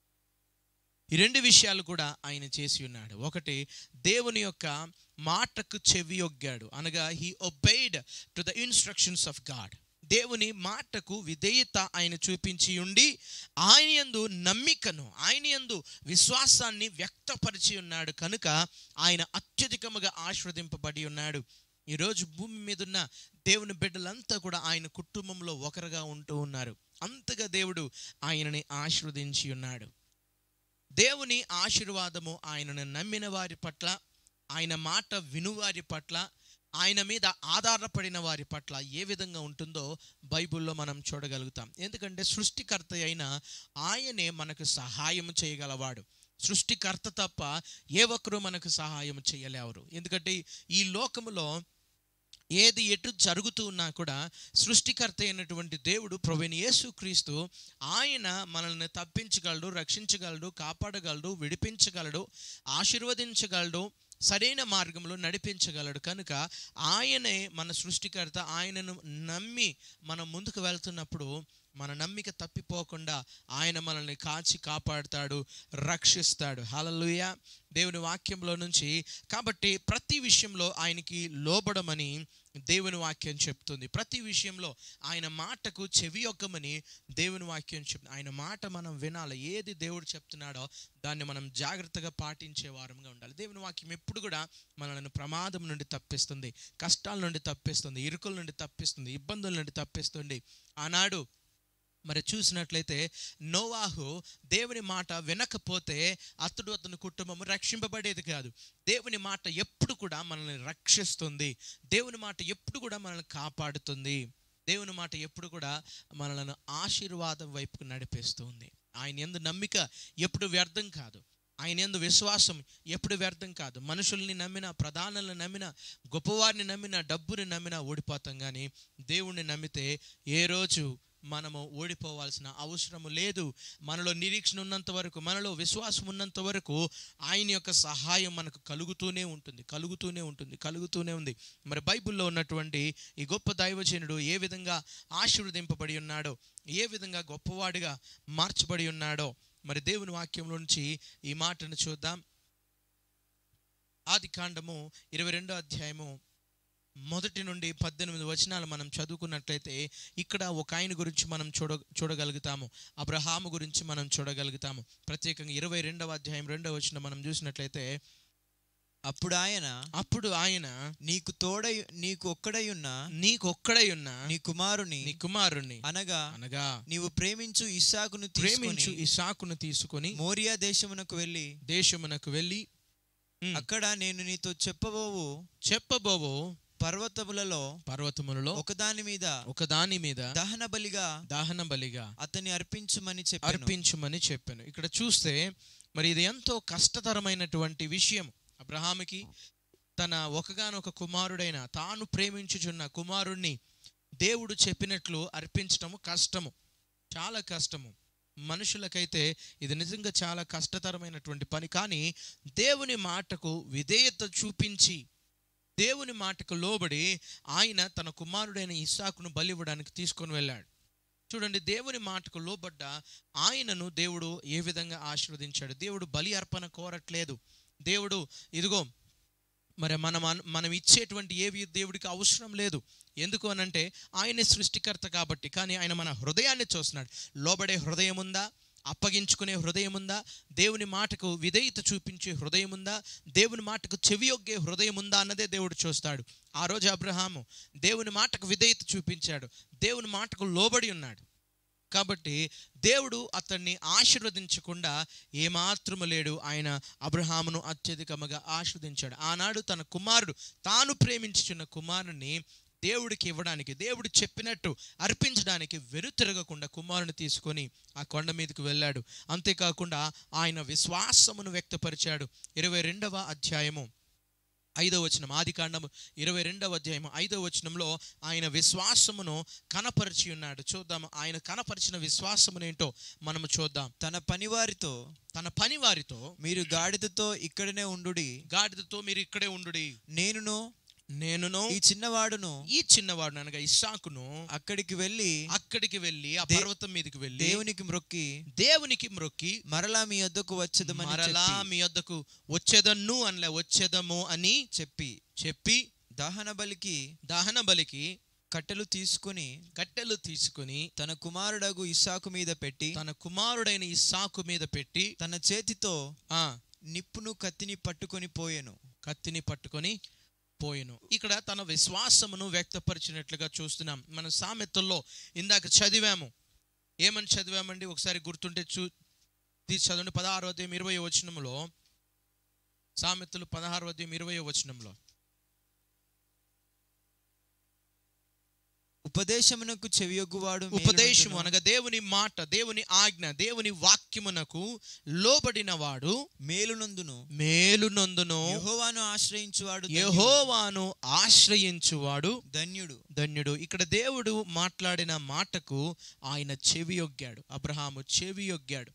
Speaker 1: ఈ రెండు విషయాలు కూడా ఆయన చేసి ఉన్నాడు ఒకటి దేవుని యొక్క మాటకు చెవి ఒగ్గాడు అనగా he obeyed to the instructions of God దేవుని మాటకు విధేయత ఆయన చూపించి ఉండి ఆయన యందు నమ్మికను ఆయన యందు విశ్వాసాన్ని వ్యక్తపరిచి ఉన్నాడు కనుక ఆయన అత్యధికముగా ఆశీర్వదింపబడి ఉన్నాడు ఈరోజు భూమి మీద ఉన్న దేవుని బిడ్డలంతా కూడా ఆయన కుటుంబంలో ఒకరుగా ఉంటూ ఉన్నారు అంతగా దేవుడు ఆయనని ఆశీర్వదించి ఉన్నాడు దేవుని ఆశీర్వాదము ఆయనను నమ్మిన వారి పట్ల ఆయన మాట వినువారి పట్ల ఆయన మీద ఆధారపడిన వారి పట్ల ఏ విధంగా ఉంటుందో బైబిల్లో మనం చూడగలుగుతాం ఎందుకంటే సృష్టికర్త అయిన ఆయనే మనకు సహాయం చేయగలవాడు సృష్టికర్త తప్ప ఏ ఒక్కరూ మనకు సహాయం చేయలేవరు ఎందుకంటే ఈ లోకములో ఏది ఎటు జరుగుతూ ఉన్నా కూడా సృష్టికర్త అయినటువంటి దేవుడు ప్రవీణ్ యేసుక్రీస్తు ఆయన మనల్ని తప్పించగలడు రక్షించగలడు కాపాడగలడు విడిపించగలడు ఆశీర్వదించగలడు సరైన మార్గంలో నడిపించగలడు కనుక ఆయనే మన సృష్టికర్త ఆయనను నమ్మి మనం ముందుకు వెళ్తున్నప్పుడు మన నమ్మిక తప్పిపోకుండా ఆయన మనల్ని కాచి కాపాడుతాడు రక్షిస్తాడు హలలుయ దేవుని వాక్యంలో నుంచి కాబట్టి ప్రతి విషయంలో ఆయనకి లోబడమని దేవుని వాక్యం చెప్తుంది ప్రతి విషయంలో ఆయన మాటకు చెవి యొక్కమని దేవుని వాక్యం చెప్తుంది ఆయన మాట మనం వినాలి ఏది దేవుడు చెప్తున్నాడో దాన్ని మనం జాగ్రత్తగా పాటించే వారంగా ఉండాలి దేవుని వాక్యం ఎప్పుడు కూడా మనల్ని ప్రమాదం నుండి తప్పిస్తుంది కష్టాల నుండి తప్పిస్తుంది ఇరుకుల నుండి తప్పిస్తుంది ఇబ్బందుల నుండి తప్పిస్తుంది ఆనాడు మరి చూసినట్లయితే నోవాహు దేవుని మాట వినకపోతే అతడు అతని కుటుంబం రక్షింపబడేది కాదు దేవుని మాట ఎప్పుడు కూడా మనల్ని రక్షిస్తుంది దేవుని మాట ఎప్పుడు కూడా మనల్ని కాపాడుతుంది దేవుని మాట ఎప్పుడు కూడా మనల్ని ఆశీర్వాదం వైపుకు నడిపిస్తుంది ఆయన ఎందు నమ్మిక ఎప్పుడు వ్యర్థం కాదు ఆయన ఎందు విశ్వాసం ఎప్పుడు వ్యర్థం కాదు మనుషుల్ని నమ్మిన ప్రధానులను నమ్మిన గొప్పవారిని నమ్మిన డబ్బుని నమ్మిన ఓడిపోతాం కానీ దేవుణ్ణి నమ్మితే ఏ రోజు మనము ఓడిపోవాల్సిన అవసరము లేదు మనలో నిరీక్షణ ఉన్నంత వరకు మనలో విశ్వాసం ఉన్నంత వరకు ఆయన యొక్క సహాయం మనకు కలుగుతూనే ఉంటుంది కలుగుతూనే ఉంటుంది కలుగుతూనే ఉంది మరి బైబిల్లో ఉన్నటువంటి ఈ గొప్ప దైవజనుడు ఏ విధంగా ఆశీర్వదింపబడి ఉన్నాడో ఏ విధంగా గొప్పవాడిగా మార్చబడి ఉన్నాడో మరి దేవుని వాక్యంలో నుంచి ఈ మాటను చూద్దాం ఆది కాండము ఇరవై రెండో అధ్యాయము మొదటి నుండి పద్దెనిమిది వచనాలు మనం చదువుకున్నట్లయితే ఇక్కడ ఒక ఆయన గురించి మనం చూడ చూడగలుగుతాము అబ్రహాము గురించి మనం చూడగలుగుతాము ప్రత్యేకంగా ఇరవై రెండవ అధ్యాయం రెండవ వచనం మనం చూసినట్లయితే
Speaker 2: అప్పుడు ఆయన
Speaker 1: అప్పుడు ఆయన
Speaker 2: నీకు తోడై నీకు ఒక్కడై ఉన్న
Speaker 1: నీకొక్కడై ఉన్న
Speaker 2: నీ కుమారుని
Speaker 1: నీ కుమారుణ్ణి
Speaker 2: అనగా
Speaker 1: అనగా
Speaker 2: నీవు ప్రేమించు ఇస్సాకును
Speaker 1: ప్రేమించు
Speaker 2: తీసుకొని
Speaker 1: ఇసాకును తీసుకొని
Speaker 2: మోరియా దేశమునకు వెళ్ళి
Speaker 1: దేశమునకు వెళ్ళి ఉమ్,
Speaker 2: అక్కడ నేను నీతో చెప్పబోవు
Speaker 1: చెప్పబోవు
Speaker 2: పర్వతములలో
Speaker 1: పర్వతములలో
Speaker 2: ఒకదాని మీద
Speaker 1: ఒక దాని మీద
Speaker 2: దహన బలిగా
Speaker 1: దహన బలిగా
Speaker 2: అతన్ని అర్పించుమని చెప్పాను
Speaker 1: అర్పించమని చెప్పాను ఇక్కడ చూస్తే మరి ఇది ఎంతో కష్టతరమైనటువంటి విషయం అబ్రహాముకి తన ఒకగానొక కుమారుడైన తాను ప్రేమించుచున్న కుమారుణ్ణి దేవుడు చెప్పినట్లు అర్పించటము కష్టము చాలా కష్టము మనుషులకైతే ఇది నిజంగా చాలా కష్టతరమైనటువంటి పని కానీ దేవుని మాటకు విధేయత చూపించి దేవుని మాటకు లోబడి ఆయన తన కుమారుడైన ఇస్సాకును బలివ్వడానికి తీసుకొని వెళ్ళాడు చూడండి దేవుని మాటకు లోబడ్డ ఆయనను దేవుడు ఏ విధంగా ఆశీర్వదించాడు దేవుడు బలి అర్పణ కోరట్లేదు దేవుడు ఇదిగో మరి మనం అన్- మనం ఇచ్చేటువంటి ఏవి దేవుడికి అవసరం లేదు ఎందుకు అనంటే ఆయనే సృష్టికర్త కాబట్టి కానీ ఆయన మన హృదయాన్ని చూస్తున్నాడు లోబడే హృదయం ఉందా అప్పగించుకునే హృదయం ఉందా దేవుని మాటకు విధేయత చూపించే హృదయం ఉందా దేవుని మాటకు చెవియొగ్గే హృదయం ఉందా అన్నదే దేవుడు చూస్తాడు ఆ రోజు అబ్రహాము దేవుని మాటకు విధేయత చూపించాడు దేవుని మాటకు లోబడి ఉన్నాడు కాబట్టి దేవుడు అతన్ని ఆశీర్వదించకుండా ఏమాత్రము లేడు ఆయన అబ్రహామును అత్యధికముగా ఆశీర్వదించాడు ఆనాడు తన కుమారుడు తాను ప్రేమించుచున్న కుమారుని దేవుడికి ఇవ్వడానికి దేవుడు చెప్పినట్టు అర్పించడానికి వెనుతిరగకుండా కుమారుని తీసుకొని ఆ కొండ మీదకి వెళ్ళాడు అంతేకాకుండా ఆయన విశ్వాసమును వ్యక్తపరిచాడు ఇరవై రెండవ అధ్యాయము ఐదవ వచనం ఆది కాండము ఇరవై రెండవ అధ్యాయం ఐదవ వచనంలో ఆయన విశ్వాసమును కనపరిచి ఉన్నాడు చూద్దాం ఆయన కనపరిచిన విశ్వాసమునేంటో మనము చూద్దాం
Speaker 2: తన పనివారితో
Speaker 1: తన పని వారితో
Speaker 2: మీరు గాడిదతో ఇక్కడనే ఉండుడి
Speaker 1: గాడిదతో మీరు ఇక్కడే ఉండుడి
Speaker 2: నేనును
Speaker 1: నేనును
Speaker 2: ఈ చిన్నవాడును
Speaker 1: ఈ చిన్నవాడు అనగా ఇస్సాకును
Speaker 2: అక్కడికి వెళ్ళి
Speaker 1: అక్కడికి వెళ్ళి ఆ
Speaker 2: దే-
Speaker 1: పర్వతం మీదకి వెళ్ళి
Speaker 2: దేవునికి మ్రొక్కి
Speaker 1: దేవునికి మ్రొక్కి
Speaker 2: మరలా మీ వద్దకు వచ్చేదమని
Speaker 1: మరలా
Speaker 2: చెప్పి-
Speaker 1: మీ వద్దకు వచ్చేదన్ను అనలే వచ్చేదము అని
Speaker 2: చెప్పి
Speaker 1: చెప్పి
Speaker 2: దహన బలికి
Speaker 1: దహన బలికి
Speaker 2: కట్టెలు తీసుకుని
Speaker 1: కట్టెలు తీసుకుని
Speaker 2: తన కుమారుడగు ఇస్సాకు మీద పెట్టి
Speaker 1: తన కుమారుడైన ఇస్సాకు మీద పెట్టి
Speaker 2: తన చేతితో
Speaker 1: ఆ
Speaker 2: నిప్పును కత్తిని పట్టుకొని పోయెను
Speaker 1: కత్తిని పట్టుకొని పోయెను ఇక్కడ తన విశ్వాసమును వ్యక్తపరిచినట్లుగా చూస్తున్నాం మన సామెతల్లో ఇందాక చదివాము ఏమని చదివామండి ఒకసారి గుర్తుంటే చూ తీసి చదవండి పదహారో అధ్యాయం ఇరవై వచనంలో సామెతలు పదహారో అధ్యాయం ఇరవై వచనంలో
Speaker 2: ఉపదేశమునకు చెవియొగ్గువాడు
Speaker 1: ఉపదేశము
Speaker 2: మేలునందును,
Speaker 1: అనగా దేవుని మాట దేవుని ఆజ్ఞ దేవుని వాక్యమునకు లోబడిన వాడు
Speaker 2: మేలునందును
Speaker 1: మేలునందును
Speaker 2: యెహోవాను ఆశ్రయించువాడు ధన్యుడు.
Speaker 1: యహోవాను ఆశ్రయించువాడు
Speaker 2: ధన్యుడు
Speaker 1: ధన్యుడు ఇక్కడ దేవుడు మాట్లాడిన మాటకు ఆయన చెవియొగ్గాడు అబ్రహాము చెవియొగ్గాడు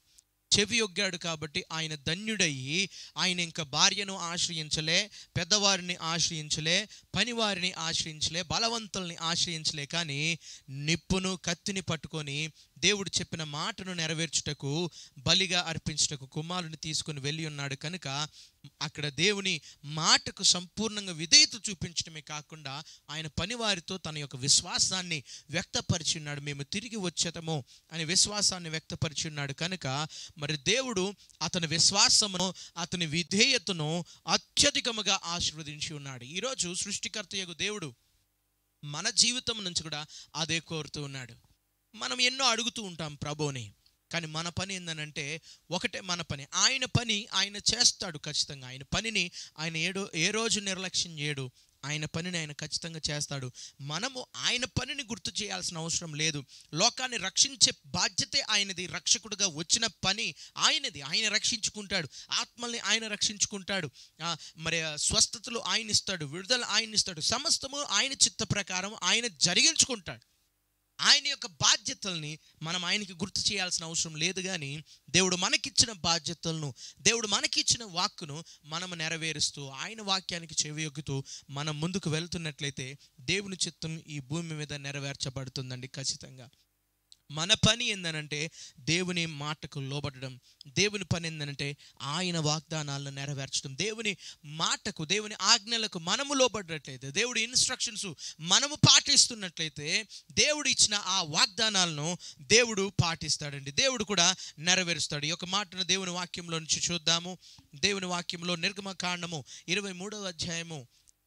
Speaker 1: చెవి యొగ్గాడు కాబట్టి ఆయన ధన్యుడయ్యి ఆయన ఇంకా భార్యను ఆశ్రయించలే పెద్దవారిని ఆశ్రయించలే పనివారిని ఆశ్రయించలే బలవంతుల్ని ఆశ్రయించలే కానీ నిప్పును కత్తిని పట్టుకొని దేవుడు చెప్పిన మాటను నెరవేర్చుటకు బలిగా అర్పించుటకు కుమారుని తీసుకొని వెళ్ళి ఉన్నాడు కనుక అక్కడ దేవుని మాటకు సంపూర్ణంగా విధేయత చూపించడమే కాకుండా ఆయన పనివారితో తన యొక్క విశ్వాసాన్ని వ్యక్తపరిచి ఉన్నాడు మేము తిరిగి వచ్చేతము అనే విశ్వాసాన్ని వ్యక్తపరిచి ఉన్నాడు కనుక మరి దేవుడు అతని విశ్వాసమును అతని విధేయతను అత్యధికముగా ఆశీర్వదించి ఉన్నాడు ఈరోజు సృష్టికర్త యొక్క దేవుడు మన జీవితం నుంచి కూడా అదే కోరుతూ ఉన్నాడు మనం ఎన్నో అడుగుతూ ఉంటాం ప్రభుని కానీ మన పని ఏందనంటే ఒకటే మన పని ఆయన పని ఆయన చేస్తాడు ఖచ్చితంగా ఆయన పనిని ఆయన ఏడో ఏ రోజు నిర్లక్ష్యం చేయడు ఆయన పనిని ఆయన ఖచ్చితంగా చేస్తాడు మనము ఆయన పనిని గుర్తు చేయాల్సిన అవసరం లేదు లోకాన్ని రక్షించే బాధ్యతే ఆయనది రక్షకుడుగా వచ్చిన పని ఆయనది ఆయన రక్షించుకుంటాడు ఆత్మల్ని ఆయన రక్షించుకుంటాడు ఆ, మరి ఆ, స్వస్థతలు ఆయన ఇస్తాడు విడుదల ఆయన ఇస్తాడు సమస్తము ఆయన చిత్త ప్రకారం ఆయన జరిగించుకుంటాడు ఆయన యొక్క బాధ్యతల్ని మనం ఆయనకి గుర్తు చేయాల్సిన అవసరం లేదు కానీ దేవుడు మనకిచ్చిన బాధ్యతలను దేవుడు మనకిచ్చిన వాక్కును మనం నెరవేరుస్తూ ఆయన వాక్యానికి చెవియొగ్గుతూ మనం ముందుకు వెళ్తున్నట్లయితే దేవుని చిత్తం ఈ భూమి మీద నెరవేర్చబడుతుందండి ఖచ్చితంగా మన పని ఏందనంటే దేవుని మాటకు లోబడడం దేవుని పని ఏందనంటే ఆయన వాగ్దానాలను నెరవేర్చడం దేవుని మాటకు దేవుని ఆజ్ఞలకు మనము లోబడినట్లయితే దేవుడి ఇన్స్ట్రక్షన్స్ మనము పాటిస్తున్నట్లయితే దేవుడు ఇచ్చిన ఆ వాగ్దానాలను దేవుడు పాటిస్తాడండి దేవుడు కూడా నెరవేరుస్తాడు ఈ యొక్క మాటను దేవుని వాక్యంలో నుంచి చూద్దాము దేవుని వాక్యంలో నిర్గమకాండము ఇరవై మూడవ అధ్యాయము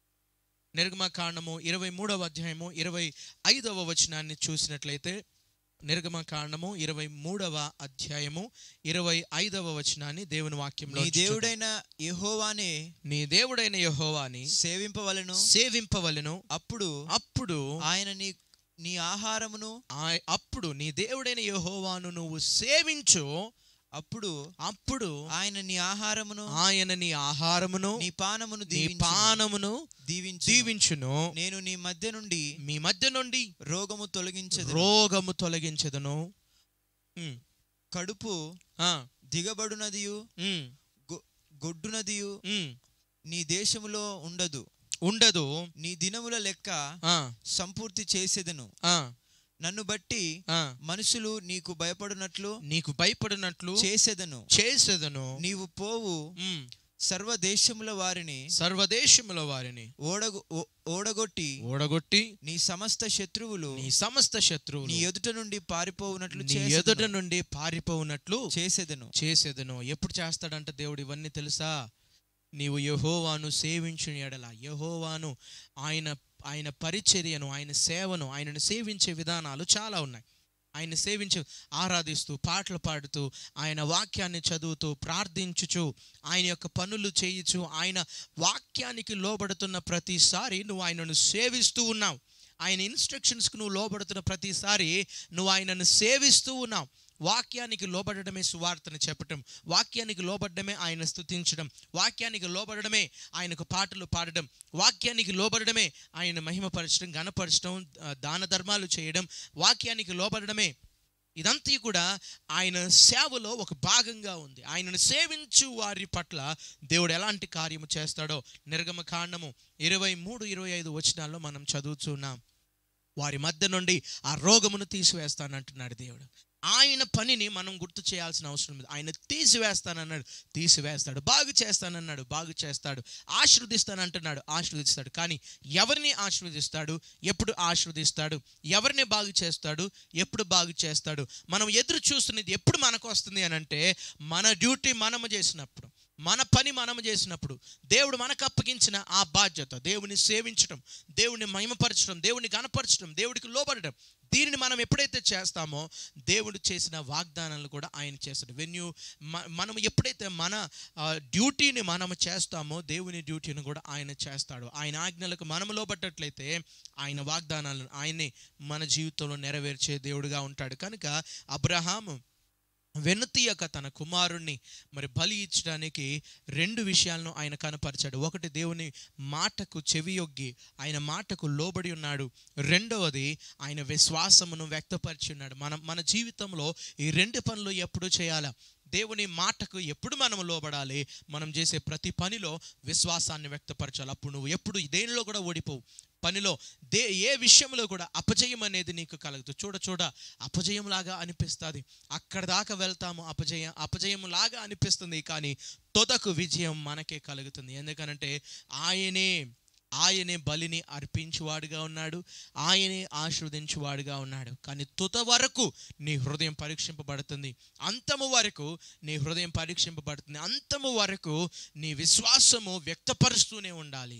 Speaker 1: నిర్గమకాండము ఇరవై మూడవ అధ్యాయము ఇరవై ఐదవ వచనాన్ని చూసినట్లయితే నిర్గమకాండము ఇరవై మూడవ అధ్యాయము ఇరవై ఐదవ వచనాన్ని దేవుని వాక్యంలో
Speaker 2: నీ దేవుడైన యెహోవానే
Speaker 1: నీ దేవుడైన యెహోవాని
Speaker 2: సేవింపవలను
Speaker 1: సేవింపవలెను
Speaker 2: అప్పుడు
Speaker 1: అప్పుడు
Speaker 2: ఆయన నీ నీ ఆహారమును
Speaker 1: ఆ- అప్పుడు నీ దేవుడైన యెహోవాను నువ్వు సేవించు
Speaker 2: అప్పుడు
Speaker 1: అప్పుడు
Speaker 2: ఆయన నీ ఆహారమును
Speaker 1: ఆయన నీ ఆహారమును
Speaker 2: నీ పానమును
Speaker 1: నీ
Speaker 2: దీవించును.
Speaker 1: పానమును
Speaker 2: దీవించు
Speaker 1: దీవించును
Speaker 2: నేను నీ మధ్య నుండి
Speaker 1: మీ మధ్య నుండి
Speaker 2: రోగము తొలగించదు
Speaker 1: రోగము తొలగించదును ఉమ్,
Speaker 2: కడుపు
Speaker 1: ఆ,
Speaker 2: దిగబడునదియు
Speaker 1: ఉమ్,
Speaker 2: గొ- గొడ్డునదియు
Speaker 1: ఉమ్,
Speaker 2: నీ దేశములో ఉండదు
Speaker 1: ఉండదు
Speaker 2: నీ దినముల లెక్క
Speaker 1: ఆ,
Speaker 2: సంపూర్తి చేసేదను
Speaker 1: ఆ,
Speaker 2: నన్ను బట్టి
Speaker 1: ఆ,
Speaker 2: మనుషులు నీకు భయపడినట్లు
Speaker 1: నీకు భయపడినట్లు
Speaker 2: చేసేదను
Speaker 1: చేసేదను
Speaker 2: నీవు పోవు
Speaker 1: ఉమ్,
Speaker 2: సర్వ దేశముల వారిని
Speaker 1: సర్వదేశముల వారిని
Speaker 2: ఓడగొ ఓ- ఓడగొట్టి
Speaker 1: ఓడగొట్టి
Speaker 2: నీ సమస్త శత్రువులు
Speaker 1: నీ సమస్త శత్రువులు
Speaker 2: నీ ఎదుట నుండి పారిపోవునట్లు
Speaker 1: నీ
Speaker 2: చేసేదను.
Speaker 1: ఎదుట నుండి పారిపోవునట్లు
Speaker 2: చేసేదను
Speaker 1: చేసేదను ఎప్పుడు చేస్తాడంట దేవుడు ఇవన్నీ తెలుసా నీవు యహోవాను సేవించిన ఎడల యహోవాను ఆయన ఆయన పరిచర్యను ఆయన సేవను ఆయనను సేవించే విధానాలు చాలా ఉన్నాయి ఆయన సేవించే ఆరాధిస్తూ పాటలు పాడుతూ ఆయన వాక్యాన్ని చదువుతూ ప్రార్థించుచు ఆయన యొక్క పనులు చేయుచు ఆయన వాక్యానికి లోబడుతున్న ప్రతిసారి నువ్వు ఆయనను సేవిస్తూ ఉన్నావు ఆయన ఇన్స్ట్రక్షన్స్కి నువ్వు లోబడుతున్న ప్రతిసారి నువ్వు ఆయనను సేవిస్తూ ఉన్నావు వాక్యానికి లోబడడమే సువార్తను చెప్పటం వాక్యానికి లోబడడమే ఆయన స్తుతించడం వాక్యానికి లోబడడమే ఆయనకు పాటలు పాడడం వాక్యానికి లోబడడమే ఆయన మహిమపరచడం ఘనపరచడం ఆ, దాన ధర్మాలు చేయడం వాక్యానికి లోబడడమే ఇదంతా కూడా ఆయన సేవలో ఒక భాగంగా ఉంది ఆయనను సేవించు వారి పట్ల దేవుడు ఎలాంటి కార్యము చేస్తాడో నిర్గమ కాండము ఇరవై మూడు ఇరవై ఐదు వచనాల్లో మనం చదువుతున్నాం వారి మధ్య నుండి ఆ రోగమును తీసివేస్తానంటున్నాడు దేవుడు ఆయన పనిని మనం గుర్తు చేయాల్సిన అవసరం లేదు ఆయన తీసివేస్తానన్నాడు తీసివేస్తాడు బాగు చేస్తానన్నాడు బాగు చేస్తాడు ఆశీర్వదిస్తానంటున్నాడు ఆశీర్వదిస్తాడు కానీ ఎవరిని ఆశీర్వదిస్తాడు ఎప్పుడు ఆశీర్వదిస్తాడు ఎవరిని బాగు చేస్తాడు ఎప్పుడు బాగు చేస్తాడు మనం ఎదురు చూస్తున్నది ఎప్పుడు మనకు వస్తుంది అని అంటే మన డ్యూటీ మనము చేసినప్పుడు మన పని మనము చేసినప్పుడు దేవుడు మనకు అప్పగించిన ఆ బాధ్యత దేవుని సేవించడం దేవుని మహిమపరచడం దేవుని గణపరచడం దేవుడికి లోబడడం దీనిని మనం ఎప్పుడైతే చేస్తామో దేవుడు చేసిన వాగ్దానాలు కూడా ఆయన చేస్తాడు వెన్ యూ మనం ఎప్పుడైతే మన ఆ, డ్యూటీని మనం చేస్తామో దేవుని డ్యూటీని కూడా ఆయన చేస్తాడు ఆయన ఆజ్ఞలకు మనం లోబట్టట్లయితే ఆయన వాగ్దానాలను ఆయన్ని మన జీవితంలో నెరవేర్చే దేవుడుగా ఉంటాడు కనుక అబ్రహాము వెనుతీయక తన కుమారుణ్ణి మరి బలి ఇచ్చడానికి రెండు విషయాలను ఆయన కనపరిచాడు ఒకటి దేవుని మాటకు చెవియొగ్గి ఆయన మాటకు లోబడి ఉన్నాడు రెండవది ఆయన విశ్వాసమును వ్యక్తపరిచి ఉన్నాడు మనం మన జీవితంలో ఈ రెండు పనులు ఎప్పుడు చేయాలా దేవుని మాటకు ఎప్పుడు మనం లోబడాలి మనం చేసే ప్రతి పనిలో విశ్వాసాన్ని వ్యక్తపరచాలి అప్పుడు నువ్వు ఎప్పుడు దేనిలో కూడా ఓడిపోవు పనిలో దే ఏ విషయంలో కూడా అపజయం అనేది నీకు కలగదు చూడ చూడ అపజయం లాగా అనిపిస్తుంది అక్కడ దాకా వెళ్తాము అపజయం అపజయం లాగా అనిపిస్తుంది కానీ తొదకు విజయం మనకే కలుగుతుంది ఎందుకనంటే ఆయనే ఆయనే బలిని అర్పించువాడుగా ఉన్నాడు ఆయనే ఆశీర్వదించువాడుగా ఉన్నాడు కానీ తుత వరకు నీ హృదయం పరీక్షింపబడుతుంది అంతము వరకు నీ హృదయం పరీక్షింపబడుతుంది అంతము వరకు నీ విశ్వాసము వ్యక్తపరుస్తూనే ఉండాలి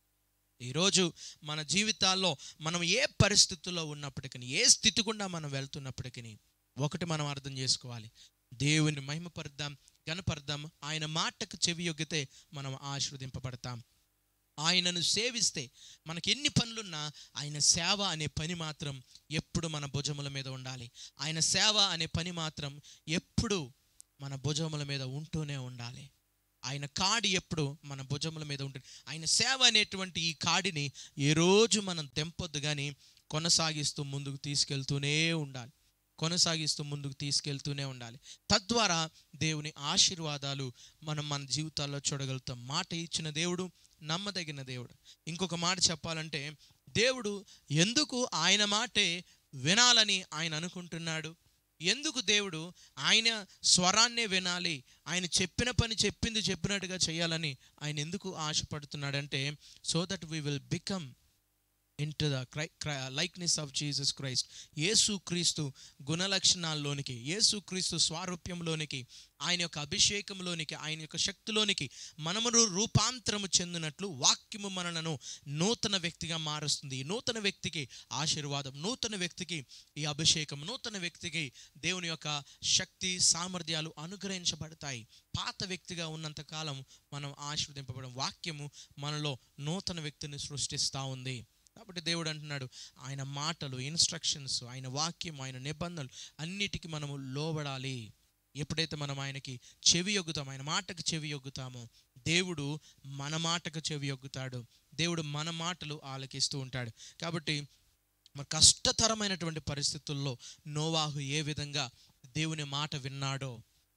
Speaker 1: ఈరోజు మన జీవితాల్లో మనం ఏ పరిస్థితుల్లో ఉన్నప్పటికీ ఏ స్థితి గుండా మనం వెళ్తున్నప్పటికీ ఒకటి మనం అర్థం చేసుకోవాలి దేవుని మహిమపడదాం గనపడదాం ఆయన మాటకు చెవి యొగ్గితే మనం ఆశీర్వదింపబడతాం ఆయనను సేవిస్తే మనకి ఎన్ని పనులున్నా ఆయన సేవ అనే పని మాత్రం ఎప్పుడు మన భుజముల మీద ఉండాలి ఆయన సేవ అనే పని మాత్రం ఎప్పుడు మన భుజముల మీద ఉంటూనే ఉండాలి ఆయన కాడి ఎప్పుడు మన భుజముల మీద ఉంటుంది ఆయన సేవ అనేటువంటి ఈ కాడిని ఏ రోజు మనం తెంపొద్దు కానీ కొనసాగిస్తూ ముందుకు తీసుకెళ్తూనే ఉండాలి కొనసాగిస్తూ ముందుకు తీసుకెళ్తూనే ఉండాలి తద్వారా దేవుని ఆశీర్వాదాలు మనం మన జీవితాల్లో చూడగలుగుతాం మాట ఇచ్చిన దేవుడు నమ్మదగిన దేవుడు ఇంకొక మాట చెప్పాలంటే దేవుడు ఎందుకు ఆయన మాటే వినాలని ఆయన అనుకుంటున్నాడు ఎందుకు దేవుడు ఆయన స్వరాన్నే వినాలి ఆయన చెప్పిన పని చెప్పింది చెప్పినట్టుగా చేయాలని ఆయన ఎందుకు ఆశపడుతున్నాడంటే so that we will become into the cry likeness of Jesus Christ యేసు క్రీస్తు గుణలక్షణాల్లోనికి యేసు క్రీస్తు స్వారూప్యంలోనికి ఆయన యొక్క అభిషేకంలోనికి ఆయన యొక్క శక్తిలోనికి మనము రూపాంతరము చెందినట్లు వాక్యము మనలను నూతన వ్యక్తిగా మారుస్తుంది ఈ నూతన వ్యక్తికి ఆశీర్వాదం నూతన వ్యక్తికి ఈ అభిషేకం నూతన వ్యక్తికి దేవుని యొక్క శక్తి సామర్థ్యాలు అనుగ్రహించబడతాయి పాత వ్యక్తిగా ఉన్నంత కాలం మనం ఆశీర్వదింపబడం వాక్యము మనలో నూతన వ్యక్తిని సృష్టిస్తూ ఉంది కాబట్టి దేవుడు అంటున్నాడు ఆయన మాటలు ఇన్స్ట్రక్షన్స్ ఆయన వాక్యం ఆయన నిబంధనలు అన్నిటికీ మనము లోబడాలి ఎప్పుడైతే మనం ఆయనకి చెవి యొగ్గుతామో ఆయన మాటకు చెవి యొగ్గుతామో దేవుడు మన మాటకు చెవి యొగ్గుతాడు దేవుడు మన మాటలు ఆలకిస్తూ ఉంటాడు కాబట్టి మరి కష్టతరమైనటువంటి పరిస్థితుల్లో నోవాహు ఏ విధంగా దేవుని మాట విన్నాడో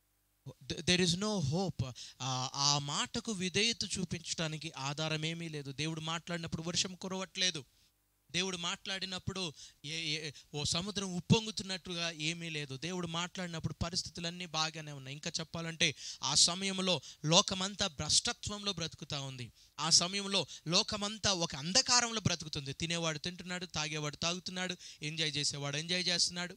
Speaker 1: దెర్ ఇస్ నో హోప్ ఆ మాటకు విధేయత చూపించడానికి ఆధారం ఏమీ లేదు దేవుడు మాట్లాడినప్పుడు వర్షం కురవట్లేదు దేవుడు మాట్లాడినప్పుడు ఏ ఏ- ఓ సముద్రం ఉప్పొంగుతున్నట్టుగా ఏమీ లేదు దేవుడు మాట్లాడినప్పుడు పరిస్థితులన్నీ బాగానే ఉన్నాయి ఇంకా చెప్పాలంటే ఆ సమయంలో లోకమంతా భ్రష్టత్వంలో బ్రతుకుతా ఉంది ఆ సమయంలో లోకమంతా ఒక అంధకారంలో బ్రతుకుతుంది తినేవాడు తింటున్నాడు తాగేవాడు తాగుతున్నాడు ఎంజాయ్ చేసేవాడు ఎంజాయ్ చేస్తున్నాడు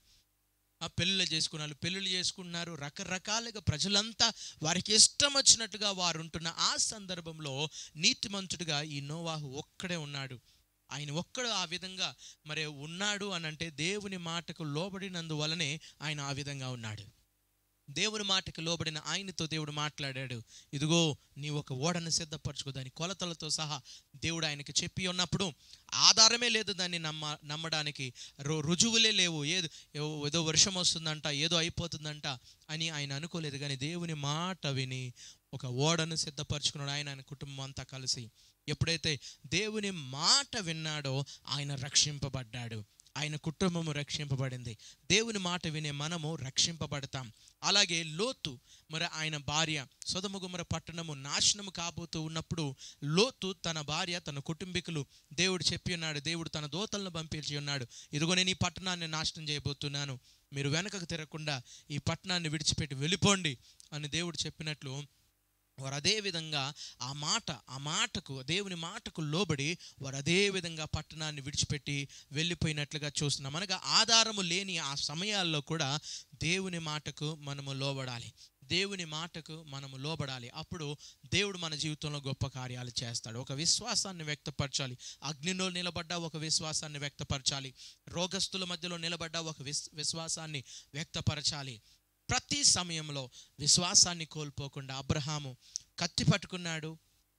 Speaker 1: ఆ పెళ్ళిళ్ళు చేసుకున్నారు పెళ్ళిళ్ళు చేసుకున్నారు రకరకాలుగా ప్రజలంతా వారికి ఇష్టం వచ్చినట్టుగా వారు ఉంటున్న ఆ సందర్భంలో నీతిమంతుడిగా ఈ నోవాహు ఒక్కడే ఉన్నాడు ఆయన ఒక్కడు ఆ విధంగా మరి ఉన్నాడు అని అంటే దేవుని మాటకు లోబడినందువలనే ఆయన ఆ విధంగా ఉన్నాడు దేవుని మాటకు లోబడిన ఆయనతో దేవుడు మాట్లాడాడు ఇదిగో నీ ఒక ఓడను సిద్ధపరచుకో దాని కొలతలతో సహా దేవుడు ఆయనకి చెప్పి ఉన్నప్పుడు ఆధారమే లేదు దాన్ని నమ్మ నమ్మడానికి రు- రుజువులే లేవు ఏదో ఏదో- ఏదో వర్షం వస్తుందంట ఏదో అయిపోతుందంట అని ఆయన అనుకోలేదు కానీ దేవుని మాట విని ఒక ఓడను సిద్ధపరచుకున్నాడు ఆయన ఆయన కుటుంబం అంతా కలిసి ఎప్పుడైతే దేవుని మాట విన్నాడో ఆయన రక్షింపబడ్డాడు ఆయన కుటుంబము రక్షింపబడింది దేవుని మాట వినే మనము రక్షింపబడతాం అలాగే లోతు మరి ఆయన భార్య సొదముగుమర పట్టణము నాశనము కాబోతూ ఉన్నప్పుడు లోతు తన భార్య తన కుటుంబీకులు దేవుడు చెప్పి ఉన్నాడు దేవుడు తన దోతలను పంపించి ఉన్నాడు ఇదిగో నేను ఈ పట్టణాన్ని నాశనం చేయబోతున్నాను మీరు వెనకకు తిరగకుండా ఈ పట్టణాన్ని విడిచిపెట్టి వెళ్ళిపోండి అని దేవుడు చెప్పినట్లు వారు అదే విధంగా ఆ మాట ఆ మాటకు దేవుని మాటకు లోబడి వారు అదే విధంగా పట్టణాన్ని విడిచిపెట్టి వెళ్ళిపోయినట్లుగా చూస్తున్నాం అనగా ఆధారము లేని ఆ సమయాల్లో కూడా దేవుని మాటకు మనము లోబడాలి దేవుని మాటకు మనము లోబడాలి అప్పుడు దేవుడు మన జీవితంలో గొప్ప కార్యాలు చేస్తాడు ఒక విశ్వాసాన్ని వ్యక్తపరచాలి అగ్నిలో నిలబడ్డ ఒక విశ్వాసాన్ని వ్యక్తపరచాలి రోగస్తుల మధ్యలో నిలబడ్డ ఒక విస్ విశ్వాసాన్ని వ్యక్తపరచాలి ప్రతి సమయంలో విశ్వాసాన్ని కోల్పోకుండా అబ్రహాము కత్తి పట్టుకున్నాడు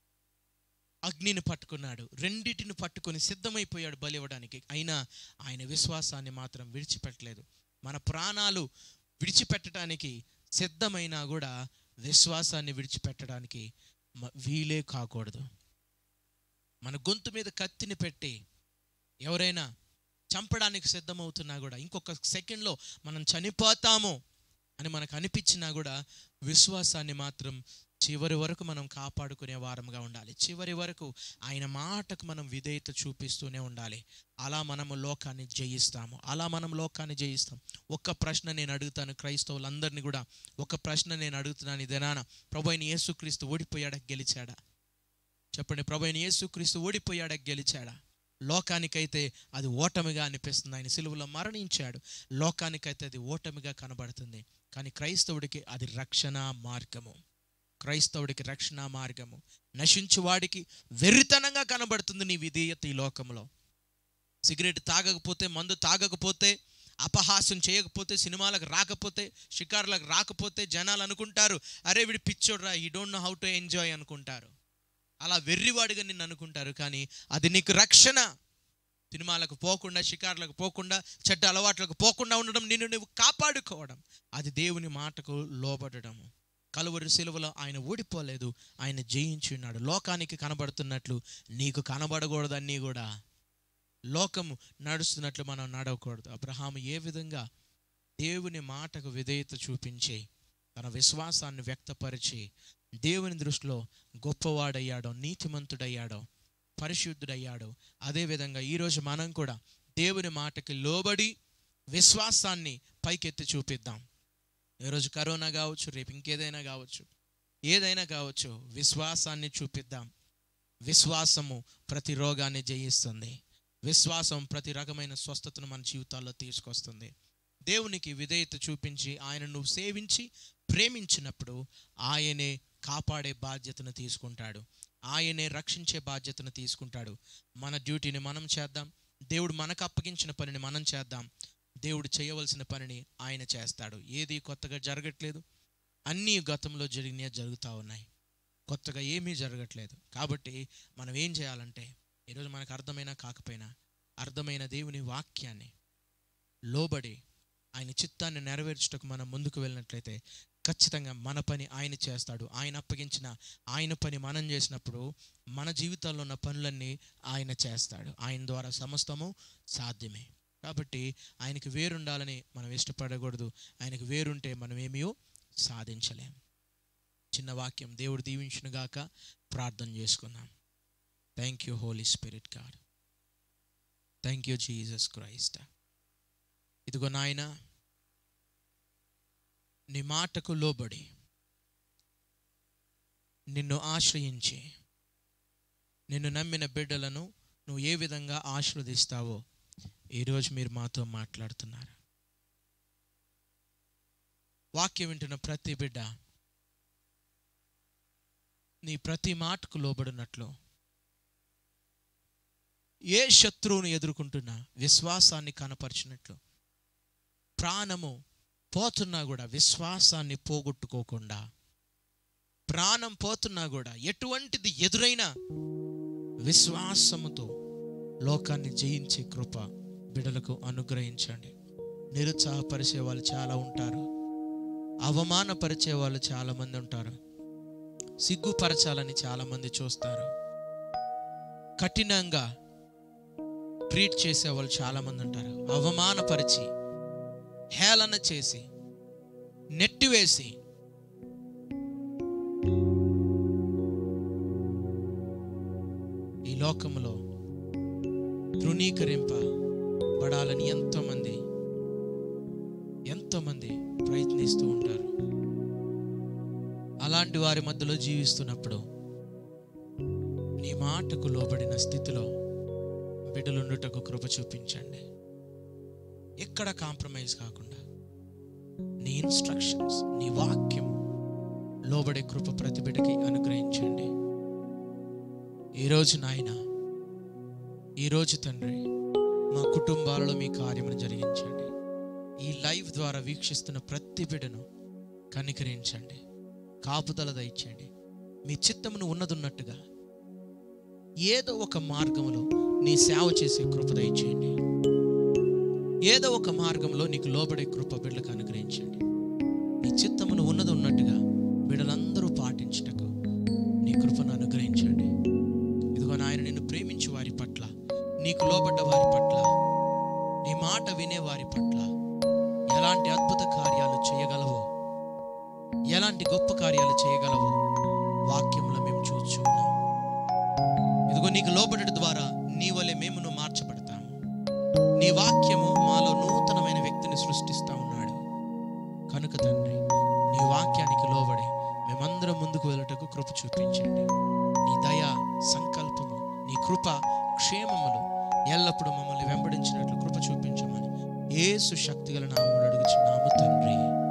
Speaker 1: అగ్నిని పట్టుకున్నాడు రెండిటిని పట్టుకొని సిద్ధమైపోయాడు బలి ఇవ్వడానికి అయినా ఆయన విశ్వాసాన్ని మాత్రం విడిచిపెట్టలేదు మన ప్రాణాలు విడిచిపెట్టడానికి సిద్ధమైనా కూడా విశ్వాసాన్ని విడిచిపెట్టడానికి మ- వీలే కాకూడదు మన గొంతు మీద కత్తిని పెట్టి ఎవరైనా చంపడానికి సిద్ధమవుతున్నా కూడా ఇంకొక సెకండ్లో మనం చనిపోతాము అని మనకు అనిపించినా కూడా విశ్వాసాన్ని మాత్రం చివరి వరకు మనం కాపాడుకునే వారంగా ఉండాలి చివరి వరకు ఆయన మాటకు మనం విధేయత చూపిస్తూనే ఉండాలి అలా మనము లోకాన్ని జయిస్తాము అలా మనం లోకాన్ని జయిస్తాం ఒక్క ప్రశ్న నేను అడుగుతాను క్రైస్తవులందరినీ కూడా ఒక ప్రశ్న నేను అడుగుతున్నాను ఇదేనా ప్రభు అయిన యేసుక్రీస్తు ఓడిపోయాడా గెలిచాడా చెప్పండి ప్రభు అయిన యేసుక్రీస్తు ఓడిపోయాడా గెలిచాడా లోకానికైతే అది ఓటమిగా అనిపిస్తుంది ఆయన సిలువలో మరణించాడు లోకానికైతే అది ఓటమిగా కనబడుతుంది కానీ క్రైస్తవుడికి అది రక్షణ మార్గము క్రైస్తవుడికి రక్షణ మార్గము నశించువాడికి వెర్రితనంగా కనబడుతుంది నీ విధేయత ఈ లోకంలో సిగరెట్ తాగకపోతే మందు తాగకపోతే అపహాస్యం చేయకపోతే సినిమాలకు రాకపోతే షికారులకు రాకపోతే జనాలు అనుకుంటారు అరే వీడు పిచ్చోడ్రా ఈ don't know how to enjoy అనుకుంటారు అలా వెర్రివాడిగా నిన్ను అనుకుంటారు కానీ అది నీకు రక్షణ సినిమాలకు పోకుండా షికారులకు పోకుండా చెడ్డ అలవాట్లకు పోకుండా ఉండడం నిన్ను నువ్వు కాపాడుకోవడం అది దేవుని మాటకు లోబడడము కలువరి సిలువలో ఆయన ఓడిపోలేదు ఆయన జయించి ఉన్నాడు లోకానికి కనబడుతున్నట్లు నీకు కనబడకూడదన్నీ కూడా లోకము నడుస్తున్నట్లు మనం నడవకూడదు అబ్రహాము ఏ విధంగా దేవుని మాటకు విధేయత చూపించి తన విశ్వాసాన్ని వ్యక్తపరిచి దేవుని దృష్టిలో గొప్పవాడయ్యాడో నీతిమంతుడయ్యాడో పరిశుద్ధుడయ్యాడో అదేవిధంగా ఈరోజు మనం కూడా దేవుని మాటకి లోబడి విశ్వాసాన్ని పైకెత్తి చూపిద్దాం ఈరోజు కరోనా కావచ్చు రేపు ఇంకేదైనా కావచ్చు ఏదైనా కావచ్చు విశ్వాసాన్ని చూపిద్దాం విశ్వాసము ప్రతి రోగాన్ని జయిస్తుంది విశ్వాసం ప్రతి రకమైన స్వస్థతను మన జీవితాల్లో తీసుకొస్తుంది దేవునికి విధేయత చూపించి ఆయన నువ్వు సేవించి ప్రేమించినప్పుడు ఆయనే కాపాడే బాధ్యతను తీసుకుంటాడు ఆయనే రక్షించే బాధ్యతను తీసుకుంటాడు మన డ్యూటీని మనం చేద్దాం దేవుడు మనకు అప్పగించిన పనిని మనం చేద్దాం దేవుడు చేయవలసిన పనిని ఆయన చేస్తాడు ఏది కొత్తగా జరగట్లేదు అన్నీ గతంలో జరిగినా జరుగుతూ ఉన్నాయి కొత్తగా ఏమీ జరగట్లేదు కాబట్టి మనం ఏం చేయాలంటే ఈరోజు మనకు అర్థమైనా కాకపోయినా అర్థమైన దేవుని వాక్యాన్ని లోబడి ఆయన చిత్తాన్ని నెరవేర్చుటకు మనం ముందుకు వెళ్ళినట్లయితే ఖచ్చితంగా మన పని ఆయన చేస్తాడు ఆయన అప్పగించిన ఆయన పని మనం చేసినప్పుడు మన జీవితాల్లో ఉన్న పనులన్నీ ఆయన చేస్తాడు ఆయన ద్వారా సమస్తము సాధ్యమే కాబట్టి ఆయనకి వేరుండాలని మనం ఇష్టపడకూడదు ఆయనకు వేరుంటే మనం ఏమీ సాధించలేం చిన్న వాక్యం దేవుడు దీవించునుగాక ప్రార్థన చేసుకుందాం thank you Holy Spirit God thank you Jesus Christ ఇదిగో నాయన నీ మాటకు లోబడి నిన్ను ఆశ్రయించి నిన్ను నమ్మిన బిడ్డలను నువ్వు ఏ విధంగా ఆశీర్వదిస్తావో ఈరోజు మీరు మాతో మాట్లాడుతున్నారు వాక్యం వింటున్న ప్రతి బిడ్డ నీ ప్రతి మాటకు లోబడినట్లు ఏ శత్రువును ఎదుర్కొంటున్నా విశ్వాసాన్ని కనపరిచినట్లు ప్రాణము పోతున్నా కూడా విశ్వాసాన్ని పోగొట్టుకోకుండా ప్రాణం పోతున్నా కూడా ఎటువంటిది ఎదురైనా విశ్వాసముతో లోకాన్ని జయించే కృప బిడలకు అనుగ్రహించండి నిరుత్సాహపరిచే వాళ్ళు చాలా ఉంటారు అవమానపరిచే వాళ్ళు చాలా మంది ఉంటారు సిగ్గుపరచాలని చాలా మంది చూస్తారు కఠినంగా ట్రీట్ చేసే వాళ్ళు చాలా మంది ఉంటారు అవమానపరిచి హేళన చేసి నెట్టివేసి ఈ లోకంలో తృణీకరింపబడాలని ఎంతోమంది ఎంతోమంది ప్రయత్నిస్తూ ఉంటారు అలాంటి వారి మధ్యలో జీవిస్తున్నప్పుడు నీ మాటకు లోబడిన స్థితిలో బిడ్డలుండుటకు కృప చూపించండి ఎక్కడ కాంప్రమైజ్ కాకుండా నీ ఇన్స్ట్రక్షన్స్ నీ వాక్యం లోబడే కృప ప్రతి బిడ్డకి అనుగ్రహించండి ఈరోజు నాయన ఈరోజు తండ్రి మా కుటుంబాలలో మీ కార్యమును జరిగించండి ఈ లైవ్ ద్వారా వీక్షిస్తున్న ప్రతి బిడ్డను కనికరించండి కాపుదల దయచేయండి మీ చిత్తమును ఉన్నదున్నట్టుగా ఏదో ఒక మార్గంలో నీ సేవ చేసే కృప దయచేయండి ఏదో ఒక మార్గంలో నీకు లోబడే కృప బిడ్డలకు అనుగ్రహించండి నీ చిత్తమును ఉన్నది ఉన్నట్టుగా బిడ్డలందరూ పాటించుటకు నీ కృపను అనుగ్రహించండి ఇదిగో నాయన నిన్ను ప్రేమించు వారి పట్ల నీకు లోబడ్డ వారి పట్ల నీ మాట వినే వారి పట్ల ఎలాంటి అద్భుత కార్యాలు చేయగలవో ఎలాంటి గొప్ప కార్యాలు చేయగలవో వాక్యంలో మేము చూచు ఉన్నాం ఇదిగో నీకు లోబడట ద్వారా నీ వలె మేమును మార్చబడతాము నీ వాక్యము మాలో నూతనమైన వ్యక్తిని సృష్టిస్తా ఉన్నాడు కనుక తండ్రి నీ వాక్యానికి లోబడి మేమందరం ముందుకు వెళ్ళటకు కృప చూపించండి నీ దయ సంకల్పము నీ కృప క్షేమములు ఎల్లప్పుడూ మమ్మల్ని వెంబడించినట్లు కృప చూపించమని ఏసు శక్తిగల నామములు అడుగుచున్నాము తండ్రి